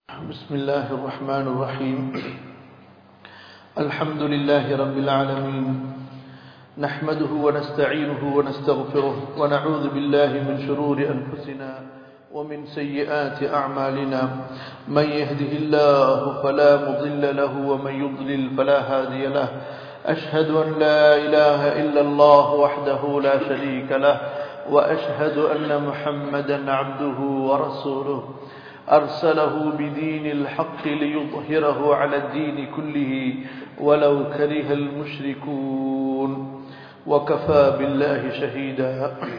بسم الله الرحمن الرحيم الحمد لله رب العالمين نحمده ونستعينه ونستغفره ونعوذ بالله من شرور أنفسنا ومن سيئات أعمالنا من يهده الله فلا مضل له ومن يضلل فلا هادي له أشهد أن لا إله إلا الله وحده لا شريك له وأشهد أن محمدا عبده ورسوله أرسله بدين الحق ليظهره على الدين كله ولو كره المشركون وكفى بالله شهيدا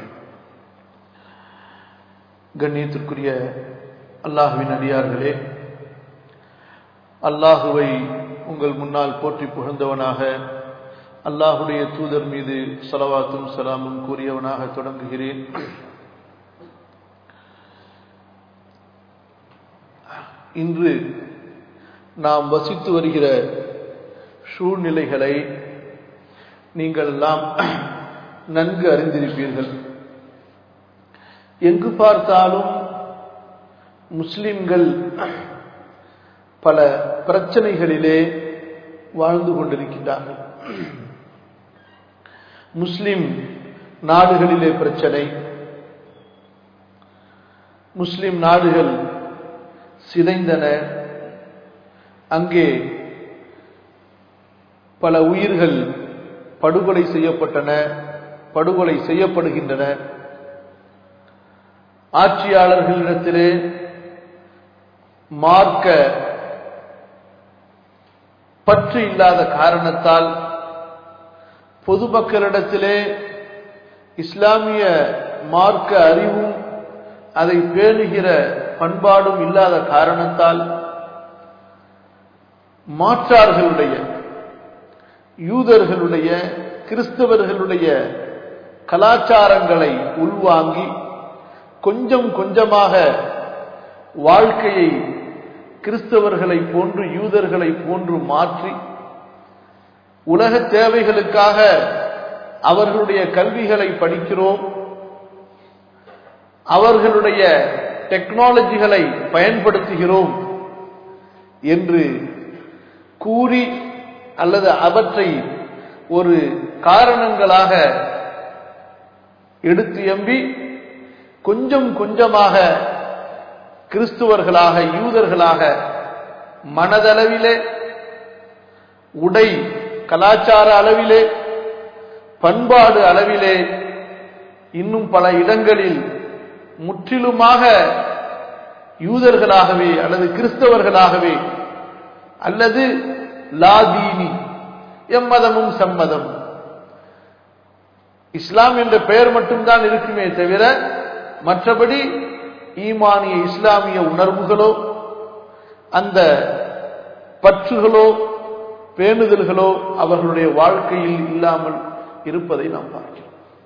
கண்ணியத்திற்குரிய அல்லாஹுவின் அடியார்களே அல்லாஹுவை உங்கள் முன்னால் போற்றி புகழ்ந்தவனாக அல்லாஹுடைய தூதர் மீது சலவாத்தும் சலாமும் கூறியவனாக தொடங்குகிறேன் இன்று நாம் வசித்து வருகிற சூழ்நிலைகளை நீங்கள் எல்லாம் நன்கு அறிந்திருப்பீர்கள் எங்கு பார்த்தாலும் முஸ்லிம்கள் பல பிரச்சனைகளிலே வாழ்ந்து கொண்டிருக்கின்றார்கள் முஸ்லிம் நாடுகளிலே பிரச்சனை முஸ்லிம் நாடுகள் சிதைந்தன அங்கே பல உயிர்கள் படுகொலை செய்யப்பட்டன படுகொலை செய்யப்படுகின்றன ஆட்சியாளர்களிடத்திலே மார்க்க பற்று இல்லாத காரணத்தால் பொதுமக்களிடத்திலே இஸ்லாமிய மார்க்க அறிவும் அதை பேணுகிற பண்பாடும் இல்லாத காரணத்தால் மாற்றார்களுடைய யூதர்களுடைய கிறிஸ்தவர்களுடைய கலாச்சாரங்களை உள்வாங்கி கொஞ்சம் கொஞ்சமாக வாழ்க்கையை கிறிஸ்தவர்களை போன்று யூதர்களை போன்று மாற்றி உலக தேவைகளுக்காக அவர்களுடைய கல்விகளை படிக்கிறோம் அவர்களுடைய டெக்னாலஜிகளை பயன்படுத்துகிறோம் என்று கூறி அல்லது அவற்றை ஒரு காரணங்களாக எடுத்து எம்பி கொஞ்சம் கொஞ்சமாக கிறிஸ்துவர்களாக யூதர்களாக மனதளவிலே உடை கலாச்சார அளவிலே பண்பாடு அளவிலே இன்னும் பல இடங்களில் முற்றிலுமாக யூதர்களாகவே அல்லது கிறிஸ்தவர்களாகவே அல்லது லாதீனி எம்மதமும் சம்மதம் இஸ்லாம் என்ற பெயர் மட்டும்தான் இருக்குமே தவிர மற்றபடி ஈமானிய இஸ்லாமிய உணர்வுகளோ அந்த பற்றுகளோ பேணுதல்களோ அவர்களுடைய வாழ்க்கையில் இல்லாமல் இருப்பதை நாம் பார்க்கிறோம்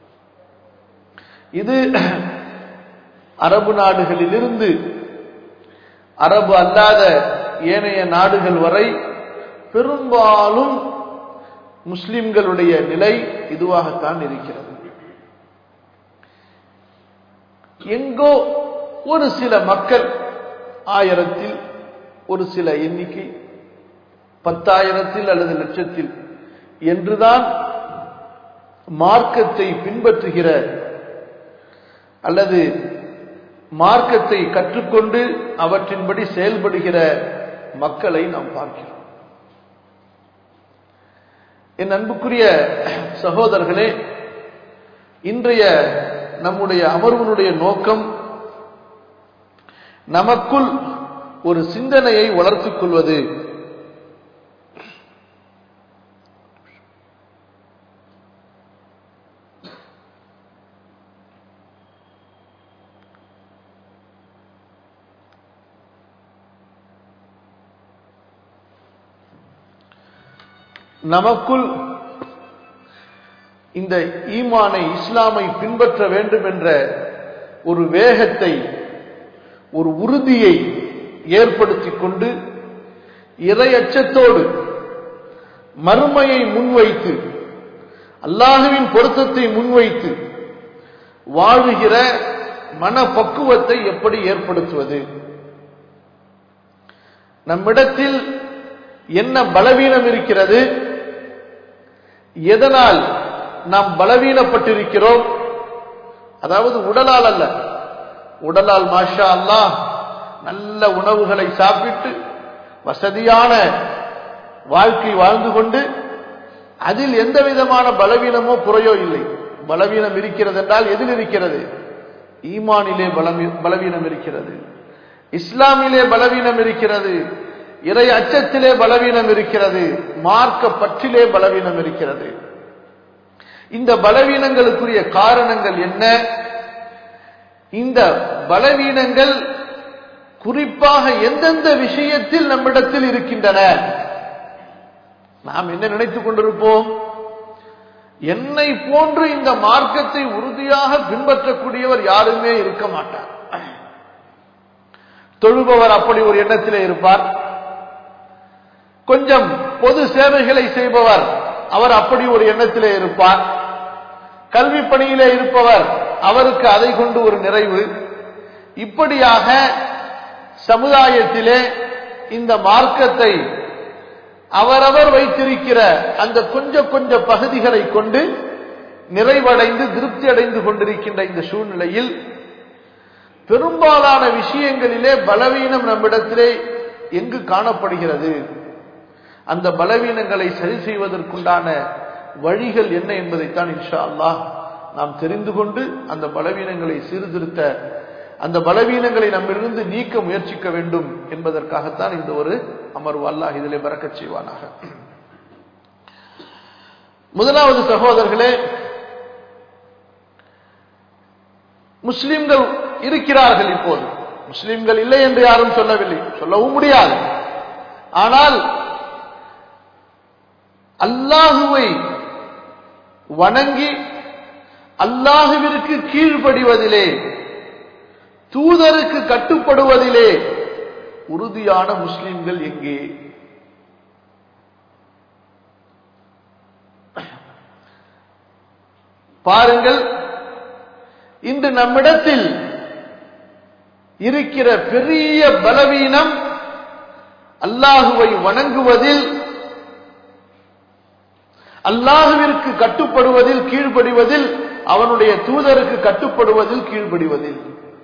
இது அரபு நாடுகளிலிருந்து அரபு அல்லாத ஏனைய நாடுகள் வரை பெரும்பாலும் முஸ்லிம்களுடைய நிலை இதுவாகத்தான் இருக்கிறது எங்கோ ஒரு சில மக்கள் ஆயிரத்தில் ஒரு சில எண்ணிக்கை பத்தாயிரத்தில் அல்லது லட்சத்தில் என்றுதான் மார்க்கத்தை பின்பற்றுகிற அல்லது மார்க்கத்தை கற்றுக்கொண்டு அவற்றின்படி செயல்படுகிற மக்களை நாம் பார்க்கிறோம் என் அன்புக்குரிய சகோதரர்களே இன்றைய நம்முடைய அமர்வனுடைய நோக்கம் நமக்குள் ஒரு சிந்தனையை வளர்த்துக் கொள்வது நமக்குள் இந்த ஈமானை இஸ்லாமை பின்பற்ற வேண்டும் என்ற ஒரு வேகத்தை ஒரு உறுதியை ஏற்படுத்திக் கொண்டு இறையச்சத்தோடு மறுமையை முன்வைத்து அல்லாஹுவின் பொருத்தத்தை முன்வைத்து வாழுகிற மனப்பக்குவத்தை எப்படி ஏற்படுத்துவது நம்மிடத்தில் என்ன பலவீனம் இருக்கிறது எதனால் நாம் பலவீனப்பட்டிருக்கிறோம் அதாவது உடலால் அல்ல உடலால் மாஷா அல்லாஹ் நல்ல உணவுகளை சாப்பிட்டு வசதியான வாழ்க்கை வாழ்ந்து கொண்டு அதில் எந்த விதமான பலவீனமோ குறையோ இல்லை பலவீனம் இருக்கிறது என்றால் எதில் இருக்கிறது ஈமானிலே பலவீ- பலவீனம் இருக்கிறது இஸ்லாமிலே பலவீனம் இருக்கிறது இறை அச்சத்திலே பலவீனம் இருக்கிறது மார்க்க பற்றிலே பலவீனம் இருக்கிறது இந்த பலவீனங்களுக்குரிய காரணங்கள் என்ன இந்த பலவீனங்கள் குறிப்பாக எந்தெந்த விஷயத்தில் நம்மிடத்தில் இருக்கின்றன நாம் என்ன நினைத்துக் கொண்டிருப்போம் என்னை போன்று இந்த மார்க்கத்தை உறுதியாக பின்பற்றக்கூடியவர் யாருமே இருக்க மாட்டார் தொழுபவர் அப்படி ஒரு எண்ணத்திலே இருப்பார் கொஞ்சம் பொது சேவைகளை செய்பவர் அவர் அப்படி ஒரு எண்ணத்திலே இருப்பார் கல்வி பணியிலே இருப்பவர் அவருக்கு அதை கொண்டு ஒரு நிறைவு இப்படியாக சமுதாயத்திலே இந்த மார்க்கத்தை அவரவர் வைத்திருக்கிற அந்த கொஞ்ச கொஞ்ச பகுதிகளை கொண்டு நிறைவடைந்து திருப்தி அடைந்து கொண்டிருக்கின்ற இந்த சூழ்நிலையில் பெரும்பாலான விஷயங்களிலே பலவீனம் நம்மிடத்திலே எங்கு காணப்படுகிறது அந்த பலவீனங்களை சரி செய்வதற்குண்டான வழிகள் என்ன என்பதைத்தான் இன்ஷா அல்லாஹ் நாம் தெரிந்து கொண்டு அந்த பலவீனங்களை சீர்திருத்த அந்த பலவீனங்களை நம்மிலிருந்து நீக்க முயற்சிக்க வேண்டும் என்பதற்காகத்தான் இந்த ஒரு அமர்வு அல்லாஹ் இதிலே பறக்கச் செய்வானாக முதலாவது சகோதரர்களே முஸ்லிம்கள் இருக்கிறார்கள் இப்போது முஸ்லிம்கள் இல்லை என்று யாரும் சொல்லவில்லை சொல்லவும் முடியாது ஆனால் அல்லாஹுவை வணங்கி அல்லாஹுவிற்கு கீழ்ப்படிவதிலே தூதருக்கு கட்டுப்படுவதிலே உறுதியான முஸ்லிம்கள் எங்கே பாருங்கள் இன்று நம்மிடத்தில் இருக்கிற பெரிய பலவீனம் அல்லாஹுவை வணங்குவதில் அல்லாஹுவிற்கு கட்டுப்படுவதில் கீழ்ப்படிவதில் அவனுடைய தூதருக்கு கட்டுப்படுவதில் கீழ்ப்படிவதில்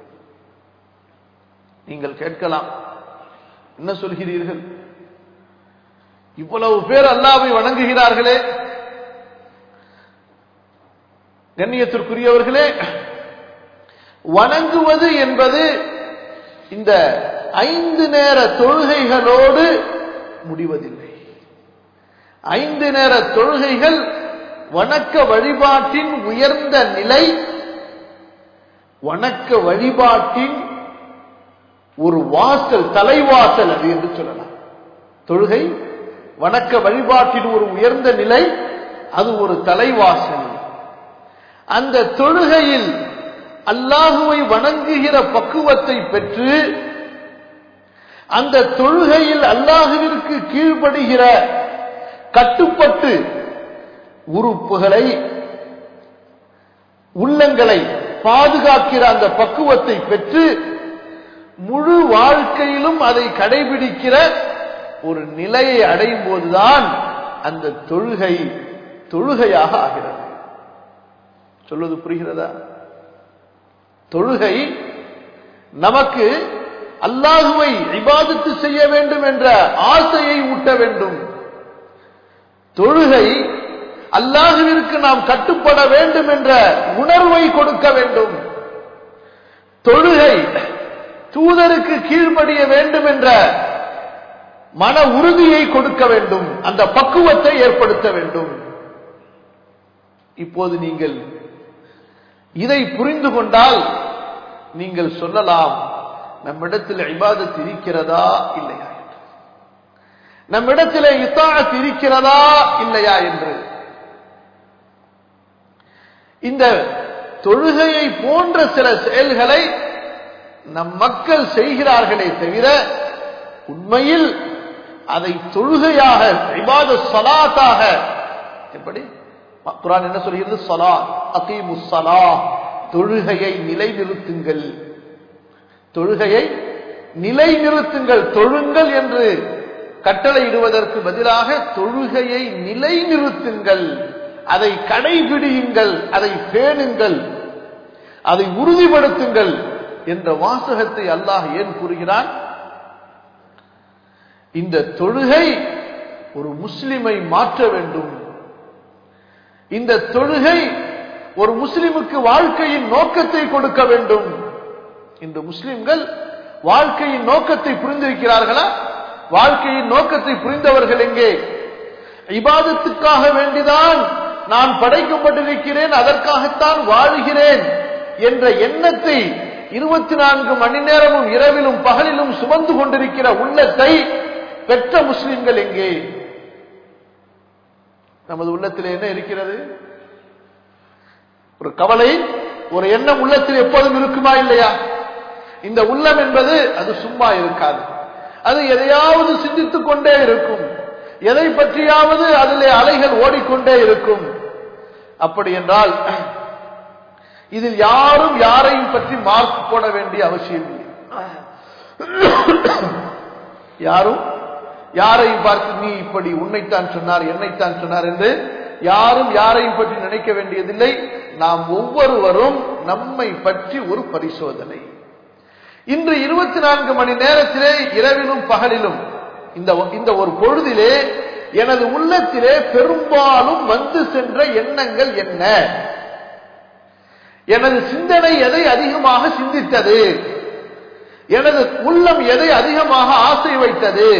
நீங்கள் கேட்கலாம் என்ன சொல்கிறீர்கள் இவ்வளவு பேர் அல்லாவை வணங்குகிறார்களே கண்ணியத்திற்குரியவர்களே வணங்குவது என்பது இந்த ஐந்து நேர தொழுகைகளோடு முடிவதில்லை ஐந்து நேர தொழுகைகள் வணக்க வழிபாட்டின் உயர்ந்த நிலை வணக்க வழிபாட்டின் ஒரு வாசல் தலைவாசல் அது என்று சொல்லலாம் தொழுகை வணக்க வழிபாட்டின் ஒரு உயர்ந்த நிலை அது ஒரு தலைவாசல் அந்த தொழுகையில் அல்லாஹுவை வணங்குகிற பக்குவத்தை பெற்று அந்த தொழுகையில் அல்லாஹுவிற்கு கீழ்ப்படுகிற கட்டுப்பட்டு உறுப்புகளை உள்ளங்களை பாதுகாக்கிற அந்த பக்குவத்தை பெற்று முழு வாழ்க்கையிலும் அதை கடைபிடிக்கிற ஒரு நிலையை அடையும் போதுதான் அந்த தொழுகை தொழுகையாக ஆகிறது சொல்வது புரிகிறதா தொழுகை நமக்கு அல்லாஹுவை இபாதத்து செய்ய வேண்டும் என்ற ஆசையை ஊட்ட வேண்டும் தொழுகை அல்லாஹுவிற்கு நாம் கட்டுப்பட வேண்டும் என்ற உணர்வை கொடுக்க வேண்டும் தொழுகை தூதருக்கு கீழ்ப்படிய வேண்டும் என்ற மன உறுதியை கொடுக்க வேண்டும் அந்த பக்குவத்தை ஏற்படுத்த வேண்டும் இப்போது நீங்கள் இதை புரிந்து கொண்டால் நீங்கள் சொல்லலாம் நம்மிடத்தில் இபாதத் இருக்கிறதா இல்லையா என்று நம்மிடத்தில் இத்தாத் இருக்கிறதா இல்லையா என்று இந்த தொழுகையை போன்ற சில செயல்களை நம் மக்கள் செய்கிறார்களே தவிர உண்மையில் அதை தொழுகையாக இபாத சலாத்தாக எப்படி குரான் என்ன சொல்கிறது சலா அகீமு சலா தொழுகையை நிலைநிறுத்துங்கள் தொழுகையை நிலை நிறுத்துங்கள் தொழுங்கள் என்று கட்டளையிடுவதற்கு பதிலாக தொழுகையை நிலை நிறுத்துங்கள் அதை கடைபிடியுங்கள் அதை பேணுங்கள் அதை உறுதிப்படுத்துங்கள் என்ற வாசகத்தை அல்லாஹ் ஏன் கூறுகிறான் இந்த தொழுகை ஒரு முஸ்லிமை மாற்ற வேண்டும் இந்த தொழுகை ஒரு முஸ்லிமுக்கு வாழ்க்கையின் நோக்கத்தை கொடுக்க வேண்டும் இந்த முஸ்லிம்கள் வாழ்க்கையின் நோக்கத்தை புரிந்திருக்கிறார்களா வாழ்க்கையின் நோக்கத்தை புரிந்தவர்கள் எங்கே இபாதத்துக்காக வேண்டிதான் நான் படைக்கப்பட்டிருக்கிறேன் அதற்காகத்தான் வாழுகிறேன் என்ற எண்ணத்தை இருபத்தி நான்கு மணி நேரமும் இரவிலும் பகலிலும் சுமந்து கொண்டிருக்கிற உள்ளத்தை பெற்ற முஸ்லிம்கள் எங்கே நமது உள்ளத்தில் என்ன இருக்கிறது ஒரு கவலை ஒரு எண்ணம் உள்ளத்தில் எப்போதும் இருக்குமா இல்லையா இந்த உள்ளம் என்பது அது சும்மா இருக்காது அது எதையாவது சிந்தித்துக் கொண்டே இருக்கும் எதை பற்றியாவது அதிலே அலைகள் ஓடிக்கொண்டே இருக்கும் அப்படி என்றால் இதில் யாரும் யாரையும் பற்றி மார்க் போட வேண்டிய அவசியம் இல்லை யாரும் யாரையும் பார்த்து நீ இப்படி உன்னைத்தான் சொன்னார் என்னைத்தான் சொன்னார் என்று யாரும் யாரையும் பற்றி நினைக்க வேண்டியதில்லை நாம் ஒவ்வொருவரும் நம்மை பற்றி ஒரு பரிசோதனை இன்று இருபத்தி நான்கு மணி நேரத்திலே இரவிலும் பகலிலும் இந்த இந்த ஒரு பொழுதிலே எனது உள்ளத்திலே பெரும்பாலும் வந்து சென்ற எண்ணங்கள் என்ன எனது சிந்தனை எதை அதிகமாக சிந்தித்தது எனது உள்ளம் எதை அதிகமாக ஆசை வைத்தது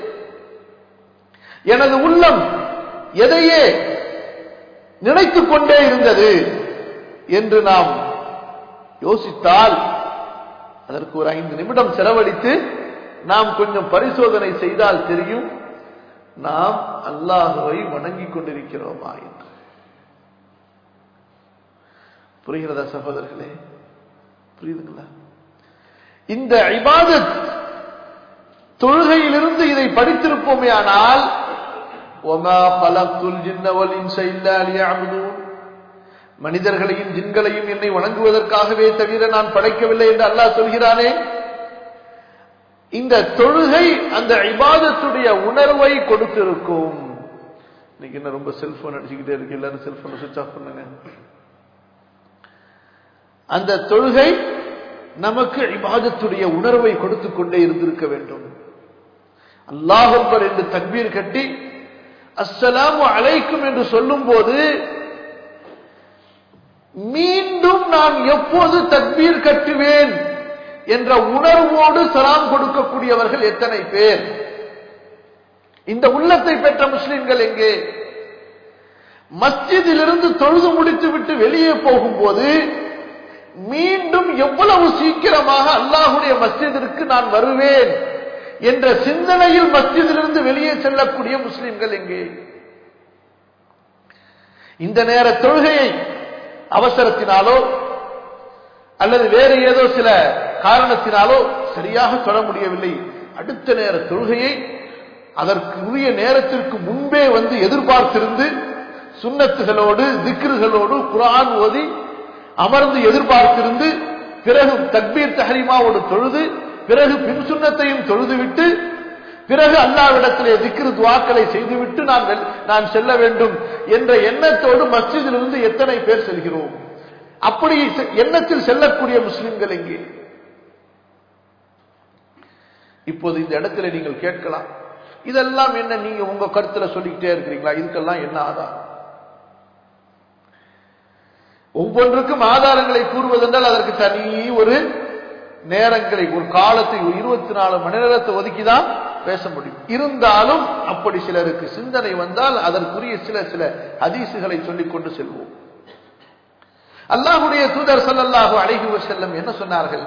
எனது உள்ளம் எதையே நினைத்துக் கொண்டே இருந்தது என்று நாம் யோசித்தால் அதற்கு ஒரு ஐந்து நிமிடம் செலவழித்து நாம் கொஞ்சம் பரிசோதனை செய்தால் தெரியும் நாம் அல்லாஹுவை வணங்கிக் கொண்டிருக்கிறோமா என்று புரிகிறதா சகோதரர்களே புரியுதுங்களா இந்த இபாதத் தொழுகையிலிருந்து இதை படித்திருப்போமே ஆனால் ஒமா பலத்துல் ஜின்னவல் இன்ச இல்லா லியஅபுதூன் மனிதர்களையும் ஜின்களையும் என்னை வணங்குவதற்காகவே தவிர நான் படைக்கவில்லை என்று அல்லாஹ் சொல்கிறானே இந்த தொழுகை அந்த இபாதத்துடைய உணர்வை கொடுத்திருக்கும் இன்னைக்கு என்ன ரொம்ப செல்போன் அடிச்சுக்கிட்டே இருக்கு எல்லாரும் செல்போன் சுவிச் ஆஃப் பண்ணுங்க அந்த தொழுகை நமக்கு இபாதத்துடைய உணர்வை கொடுத்துக் கொண்டே இருந்திருக்க வேண்டும் அல்லாஹப்பர் என்று தக்பீர் கட்டி அஸ்ஸலாமு அலைக்கும் என்று சொல்லும் போது மீண்டும் நான் எப்போது தக்பீர் கட்டுவேன் என்ற உணர்வோடு சலாம் கொடுக்கக்கூடியவர்கள் எத்தனை பேர் இந்த உள்ளத்தை பெற்ற முஸ்லிம்கள் எங்கே மஸ்ஜிதிலிருந்து தொழுது முடித்துவிட்டு வெளியே போகும்போது மீண்டும் எவ்வளவு சீக்கிரமாக அல்லாஹுடைய மஸ்ஜிதிற்கு நான் வருவேன் என்ற சிந்தனையில் மஸ்ஜிதிலிருந்து வெளியே செல்லக்கூடிய முஸ்லிம்கள் எங்கே இந்த நேர தொழுகையை அவசரத்தினாலோ அல்லது வேறு ஏதோ சில காரணத்தினாலோ சரியாக தொட முடியவில்லை அடுத்த நேர தொழுகையை அதற்கு உரிய நேரத்திற்கு முன்பே வந்து எதிர்பார்த்திருந்து சுண்ணத்துகளோடு திக்ருகளோடு குரான் ஓதி அமர்ந்து எதிர்பார்த்திருந்து பிறகு தக்பீர் தஹரிமாவோடு தொழுது பிறகு பின் சுண்ணத்தையும் தொழுதுவிட்டு பிறகு அல்லாவிடத்திலே திக்ரு துவாக்களை செய்துவிட்டு நான் நான் செல்ல வேண்டும் என்ற எண்ணத்தோடு மஸ்ஜிதிலிருந்து எத்தனை பேர் செல்கிறோம் அப்படி எண்ணத்தில் செல்லக்கூடிய முஸ்லிம்கள் எங்கே இப்போது இந்த இடத்துல நீங்கள் கேட்கலாம் இதெல்லாம் என்ன நீங்க உங்க கருத்துல சொல்லிக்கிட்டே இருக்கிறீங்களா இதுக்கெல்லாம் என்ன ஆதாரம் ஒவ்வொன்றுக்கும் ஆதாரங்களை கூறுவதென்றால் அதற்கு தனி ஒரு நேரங்களை ஒரு காலத்தை ஒரு இருபத்தி நாலு மணி நேரத்தை ஒதுக்கிதான் பேச முடியும் இருந்தாலும் அப்படி சிலருக்கு சிந்தனை வந்தால் அதற்குரிய சில சில ஹதீசுகளை சொல்லிக் கொண்டு செல்வோம் அல்லாஹுடைய தூதர் சல்லல்லாஹு அழகி செல்லம் என்ன சொன்னார்கள்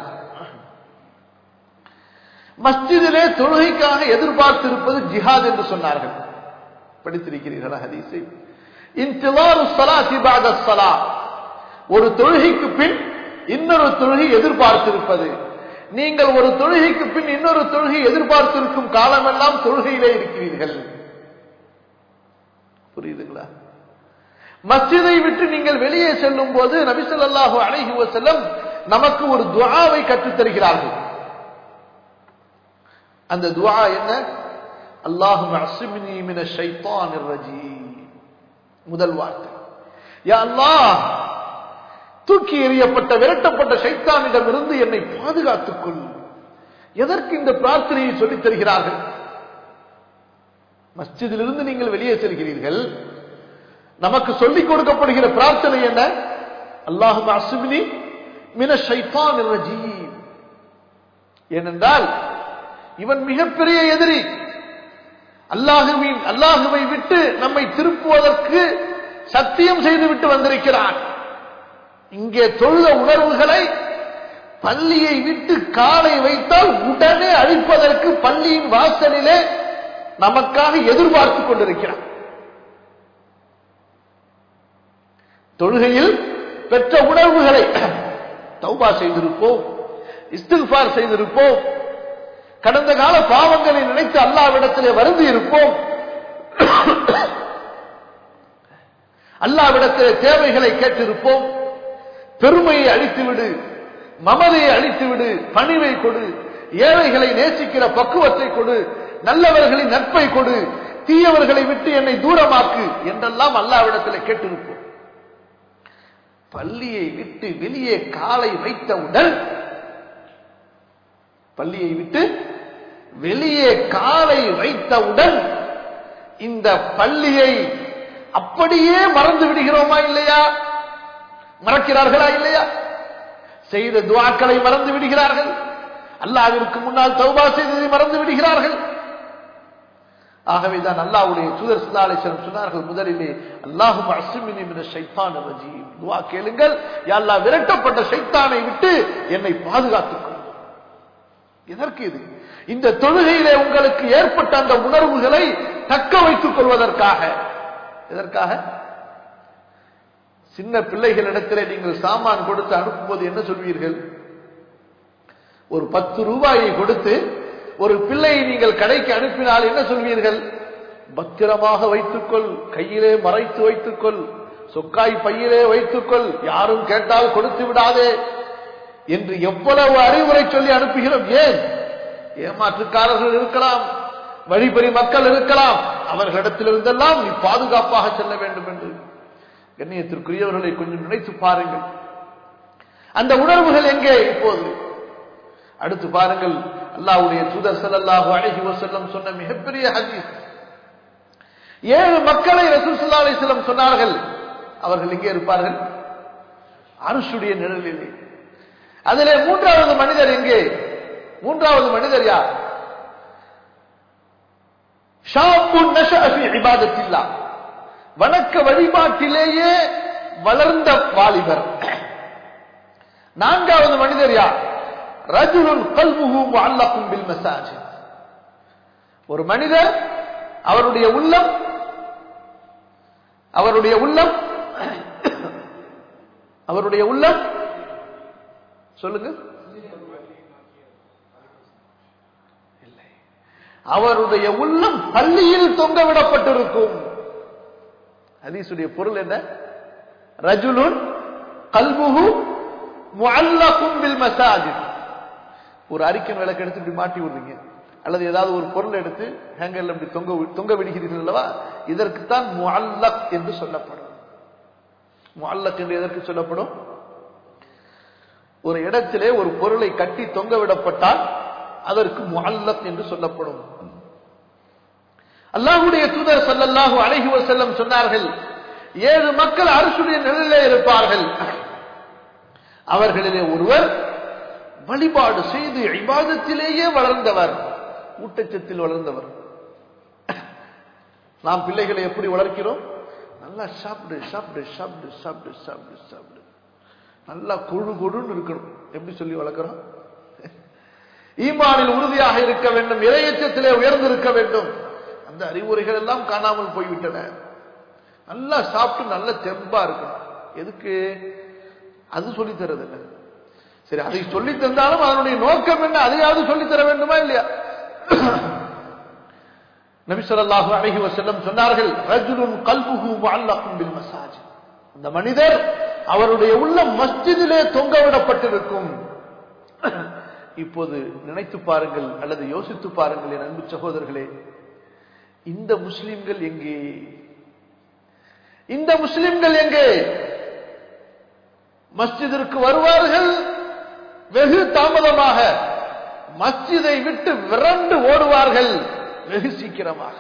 மஸ்ஜிதிலே தொழுகைக்காக எதிர்பார்த்திருப்பது ஜிஹாத் என்று சொன்னார்கள் படித்திருக்கிறீர்களா ஹதீஸை இன்திலாரு ஸலாத்தி பஅத ஸலா ஒரு தொழுகைக்கு பின் இன்னொரு தொழுகை எதிர்பார்த்திருப்பது நீங்கள் ஒரு தொழுகைக்கு பின் இன்னொரு தொழுகை எதிர்பார்த்திருக்கும் காலமெல்லாம் தொழுகையிலே இருக்கிறீர்கள் புரியுதுங்களா மஸ்ஜிதை விட்டு நீங்கள் வெளியே செல்லும் போது நபிசல்லாஹு அலைஹி வஸல்லம் நமக்கு ஒரு துஆவை கற்றுத் தருகிறார்கள் அந்த துவா என்ன அல்லாஹும் அஸ்மினி மின ஷைத்தானிர் ரஜீம் முதல் வார்த்தை யா அல்லாஹ் தூக்கி எறியப்பட்ட விரட்டப்பட்ட சைத்தானிடம் இருந்து என்னை பாதுகாத்துக் கொள் எதற்கு இந்த பிரார்த்தனையை சொல்லித் தருகிறார்கள் மஸ்ஜிதிலிருந்து நீங்கள் வெளியே செல்கிறீர்கள் நமக்கு சொல்லிக் கொடுக்கப்படுகிற பிரார்த்தனை என்ன அல்லாஹும் அசுமினி மின ஷைத்தான் ரஜீம் ஏனென்றால் இவன் மிகப்பெரிய எதிரி அல்லாஹுவின் அல்லாஹுவை விட்டு நம்மை திருப்புவதற்கு சத்தியம் செய்துவிட்டு வந்திருக்கிறான் இங்கே தொழுத உணர்வுகளை பள்ளியை விட்டு காலை வைத்தால் உடனே அழிப்பதற்கு பள்ளியின் வாசலிலே நமக்காக எதிர்பார்த்துக் கொண்டிருக்கிறான் தொழுகையில் பெற்ற உணர்வுகளை தௌபா செய்திருப்போம் இஸ்தில்பார் செய்திருப்போம் கடந்த கால பாவங்களை நினைத்து அல்லாவிடத்திலே வருந்தி இருப்போம் அல்லாவிடத்திலே தேவைகளை கேட்டிருப்போம் பெருமையை அழித்துவிடு மமதையை அழித்துவிடு பணிவை கொடு ஏழைகளை நேசிக்கிற பக்குவத்தை கொடு நல்லவர்களின் நட்பை கொடு தீயவர்களை விட்டு என்னை தூரமாக்கு என்றெல்லாம் அல்லாவிடத்தில் கேட்டிருப்போம் பள்ளியை விட்டு வெளியே காலை வைத்தவுடன் பள்ளியை விட்டு வெளியே காலை வைத்தவுடன் இந்த பள்ளியை அப்படியே மறந்து விடுகிறோமா இல்லையா மறக்கிறார்களா இல்லையா செய்த துவாக்களை மறந்து விடுகிறார்கள் அல்லாவிற்கு முன்னால் தௌபா செய்ததை மறந்து விடுகிறார்கள் ஆகவேதான் அல்லாவுடைய தூதர் சுல்லாலேஸ்வரம் சொன்னார்கள் முதலிலே அல்லாஹும் அசுமினி மின ஷைத்தான் ரஜீம் துவா கேளுங்கள் எல்லா விரட்டப்பட்ட சைத்தானை விட்டு என்னை பாதுகாத்துக் கொள்ளும் எதற்கு இது இந்த தொழுகையிலே உங்களுக்கு ஏற்பட்ட அந்த உணர்வுகளை தக்க வைத்துக் கொள்வதற்காக எதற்காக சின்ன பிள்ளைகளிடத்திலே நீங்கள் சாமான் கொடுத்து அனுப்பும்போது என்ன சொல்வீர்கள் ஒரு பத்து ரூபாயை கொடுத்து ஒரு பிள்ளையை நீங்கள் கடைக்கு அனுப்பினால் என்ன சொல்வீர்கள் பத்திரமாக வைத்துக்கொள் கையிலே மறைத்து வைத்துக்கொள் சொக்காய் பையிலே வைத்துக்கொள் யாரும் கேட்டால் கொடுத்து விடாதே என்று எவ்வளவு அறிவுரை சொல்லி அனுப்புகிறோம் ஏன் ஏமாற்றுக்காரர்கள் இருக்கலாம் வழிபறி மக்கள் இருக்கலாம் அவர்களிடத்திலிருந்தெல்லாம் நீ பாதுகாப்பாக செல்ல வேண்டும் என்று கண்ணியத்திற்குரியவர்களை கொஞ்சம் நினைத்து பாருங்கள் அந்த உணர்வுகள் எங்கே இப்போது அடுத்து பாருங்கள் அல்லாவுடைய தூதர் சல்லாஹு அழகி வசல்லம் சொன்ன மிகப்பெரிய ஹதீஸ் ஏழு மக்களை ரசூல் சல்லா அலிஸ்லம் சொன்னார்கள் அவர்கள் எங்கே இருப்பார்கள் அரசுடைய நிழலிலே அதிலே மூன்றாவது மனிதர் எங்கே மூன்றாவது மனிதர் யார் இபாதத்தில்லா வணக்க வழிபாட்டிலேயே வளர்ந்த வாலிபர் நான்காவது மனிதர் யார் ரஜுலுன் கல்முகு அல்லக்கும் பில் மசாஜ் ஒரு மனிதர் அவருடைய உள்ளம் அவருடைய உள்ளம் அவருடைய உள்ளம் சொல்லுங்க இல்லை அவருடைய உள்ளம் பள்ளியில் தொங்க விடப்பட்டிருக்கும் ஹதீசுடைய பொருள் என்ன ரஜுலுன் கல்முகு முஅல்லகும் பில் மசாஜித் ஒரு அரிக்கன் விளக்கு எடுத்து இப்படி மாட்டி விடுறீங்க அல்லது ஏதாவது ஒரு பொருள் எடுத்து ஹேங்கர்ல இப்படி தொங்க தொங்க விடுகிறீர்கள் அல்லவா இதற்குத்தான் முஅல்லக் என்று சொல்லப்படும் முஅல்லக் என்று எதற்கு சொல்லப்படும் ஒரு இடத்திலே ஒரு பொருளை கட்டி தொங்க விடப்பட்டால் அதற்கு முஅல்லக் என்று சொல்லப்படும் அல்லாஹுடைய தூதர் சல்லல்லாஹு அலைஹி வஸல்லம் சொன்னார்கள் ஏழு மக்கள் அரசுடைய நிலையிலே இருப்பார்கள் அவர்களிலே ஒருவர் வழிபாடு செய்து இபாதத்திலேயே வளர்ந்தவர் ஊட்டச்சத்தில் வளர்ந்தவர் நாம் பிள்ளைகளை எப்படி வளர்க்கிறோம் நல்லா சாப்பிடு சாப்பிடு சாப்பிடு சாப்பிடு சாப்பிடு சாப்பிடு நல்லா கொழு கொழுன்னு இருக்கணும் எப்படி சொல்லி வளர்க்கிறோம் ஈமானில் உறுதியாக இருக்க வேண்டும் இறையச்சத்திலே உயர்ந்திருக்க வேண்டும் அந்த அறிவுரைகள் எல்லாம் காணாமல் போய்விட்டன நல்லா சாப்பிட்டு நல்ல தெம்பா இருக்கணும் எதுக்கு அது சொல்லி தரதில்லை சரி அதை சொல்லி தந்தாலும் அதனுடைய நோக்கம் என்ன அதையாவது சொல்லி தர வேண்டுமா இல்லையா நபி ஸல்லல்லாஹு அலைஹி வஸல்லம் சொன்னார்கள் ரஜுலுன் கல்புஹு முஅல்லகும் பில் மசாஜித் அந்த மனிதர் அவருடைய உள்ள மஸ்ஜிதிலே தொங்க விடப்பட்டிருக்கும் இப்போது நினைத்து பாருங்கள் அல்லது யோசித்து பாருங்கள் என் அன்பு சகோதரர்களே இந்த முஸ்லிம்கள் எங்கே இந்த முஸ்லிம்கள் எங்கே மஸ்ஜிதிற்கு வருவார்கள் வெகு தாமதமாக மஸ்ஜிதை விட்டு விரண்டு ஓடுவார்கள் வெகு சீக்கிரமாக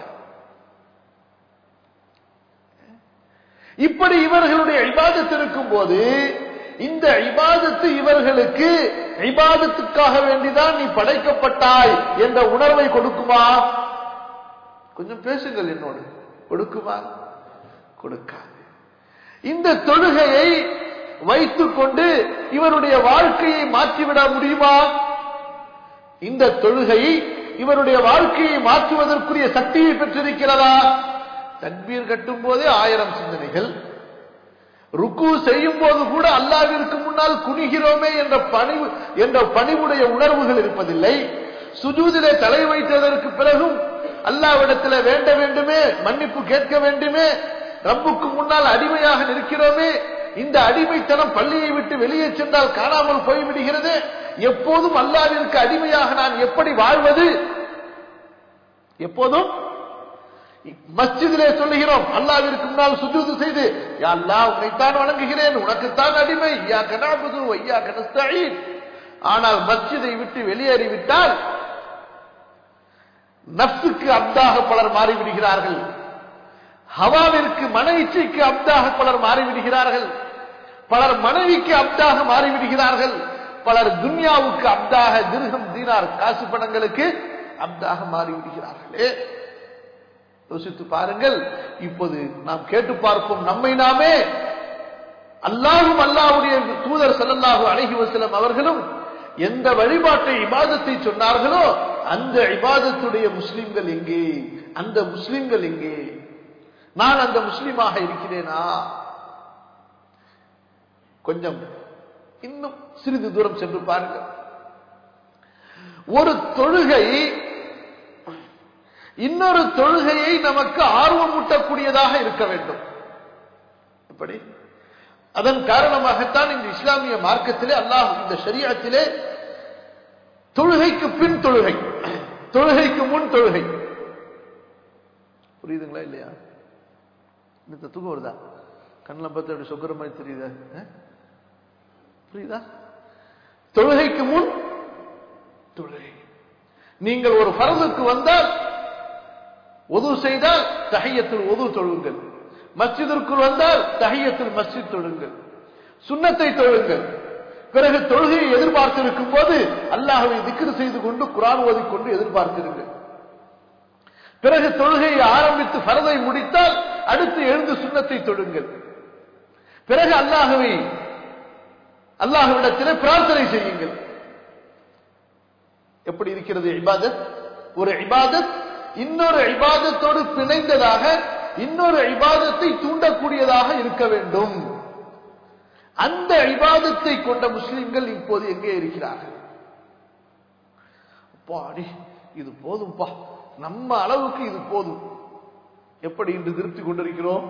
இப்படி இவர்களுடைய இபாதத்து இருக்கும் போது இந்த இபாதத்து இவர்களுக்கு இபாதத்துக்காக வேண்டிதான் நீ படைக்கப்பட்டாய் என்ற உணர்வை கொடுக்குமா கொஞ்சம் பேசுங்கள் என்னோடு கொடுக்குமா கொடுக்காது இந்த தொழுகையை வைத்துக் கொண்டு இவருடைய வாழ்க்கையை மாற்றிவிட முடியுமா இந்த தொழுகை இவருடைய வாழ்க்கையை மாற்றுவதற்குரிய சக்தியை பெற்றிருக்கிறதா தக்பீர் கட்டும் போதே ஆயிரம் சிந்தனைகள் ருக்கு செய்யும் போது கூட அல்லாவிற்கு முன்னால் குனிகிறோமே என்ற பணிவு என்ற பணிவுடைய உணர்வுகள் இருப்பதில்லை சுஜூதிலே தலை வைத்ததற்கு பிறகும் அல்லாவிடத்தில் வேண்ட வேண்டுமே மன்னிப்பு கேட்க வேண்டுமே ரப்புக்கு முன்னால் அடிமையாக நிற்கிறோமே இந்த அடிமைத்தனம் பள்ளியை விட்டு வெளியே சென்றால் காணாமல் போய்விடுகிறது எப்போதும் அல்லாவிற்கு அடிமையாக நான் எப்படி வாழ்வது எப்போதும் மஸ்ஜிதிலே சொல்லுகிறோம் அல்லாவிற்கு முன்னால் சுஜூது செய்து யா அல்லாஹ் உன்னைத்தான் வணங்குகிறேன் உனக்குத்தான் அடிமை ஐயா கனாபுது ஐயா கனஸ்தீன் ஆனால் மஸ்ஜிதை விட்டு வெளியேறிவிட்டால் நப்சுக்கு அப்தாக பலர் மாறிவிடுகிறார்கள் ஹவாவிற்கு மன இச்சைக்கு அப்தாக பலர் மாறிவிடுகிறார்கள் பலர் மனைவிக்கு அப்தாக மாறிவிடுகிறார்கள் பலர் துன்யாவுக்கு அப்தாக திருகம் தீனார் காசு பணங்களுக்கு அப்தாக மாறிவிடுகிறார்களே யோசித்து பாருங்கள் இப்போது நாம் கேட்டு பார்ப்போம் நம்மை நாமே அல்லாஹும் அல்லாஹுடைய தூதர் ஸல்லல்லாஹு அலைஹி வஸல்லம் அவர்களும் எந்த வழிபாட்டை இபாதத்தை சொன்னார்களோ அந்த இபாதத்துடைய முஸ்லிம்கள் எங்கே அந்த முஸ்லிம்கள் எங்கே நான் அந்த முஸ்லிமாக இருக்கிறேனா கொஞ்சம் இன்னும் சிறிது தூரம் சென்று பாருங்கள் ஒரு தொழுகை இன்னொரு தொழுகையை நமக்கு ஆர்வமூட்டக்கூடியதாக இருக்க வேண்டும் எப்படி அதன் காரணமாகத்தான் இந்த இஸ்லாமிய மார்க்கத்திலே அல்லாஹ் இந்த ஷரியத்திலே தொழுகைக்கு பின் தொழுகை தொழுகைக்கு முன் தொழுகை புரியுதுங்களா இல்லையா இந்த தூக்கம் வருதா கண்ணில் பார்த்து அப்படி சொக்கிற மாதிரி தெரியுதா அஹ்? புரியுதா தொழுகைக்கு முன் தொழுகை நீங்கள் ஒரு பரதுக்கு வந்தால் ஒது செய்தால் தஹையத்தில் ஒது தொழுங்கள் மஸ்ஜிதிற்குள் வந்தால் தஹையத்தில் மஸ்ஜித் தொழுங்கள் சுண்ணத்தை தொழுங்கள் பிறகு தொழுகையை எதிர்பார்த்திருக்கும் போது அல்லாஹவை திக்ரு செய்து கொண்டு குரான் ஓதிக்கொண்டு எதிர்பார்த்திருங்கள் பிறகு தொழுகையை ஆரம்பித்து பரதை முடித்தால் அடுத்து எழுந்து சுண்ணத்தை தொழுங்கள் பிறகு அல்லாஹவை அல்லாஹ்விடத்திலே பிரார்த்தனை செய்யுங்கள் எப்படி இருக்கிறது இபாதத் ஒரு இபாதத் இன்னொரு இபாதத்தோடு பிணைந்ததாக இன்னொரு இபாதத்தை தூண்டக்கூடியதாக இருக்க வேண்டும் அந்த இபாதத்தை கொண்ட முஸ்லிம்கள் இப்போது எங்கே இருக்கிறார்கள் அப்பாடி இது போதும்பா நம்ம அளவுக்கு இது போதும் எப்படி இன்று திருப்தி கொண்டிருக்கிறோம்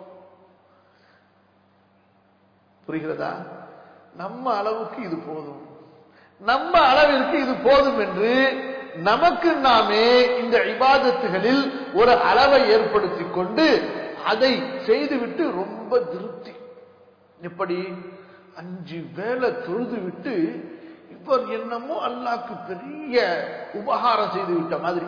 புரிகிறதா நம்ம அளவுக்கு இது போதும் நம்ம அளவிற்கு இது போதும் என்று நமக்கு நாமே இந்த இபாதத்துகளில் ஒரு அளவை ஏற்படுத்திக் கொண்டு அதை செய்துவிட்டு ரொம்ப திருப்தி எப்படி அஞ்சு வேலை தொழுது விட்டு இவர் என்னமோ அல்லாக்கு பெரிய உபகாரம் செய்து விட்ட மாதிரி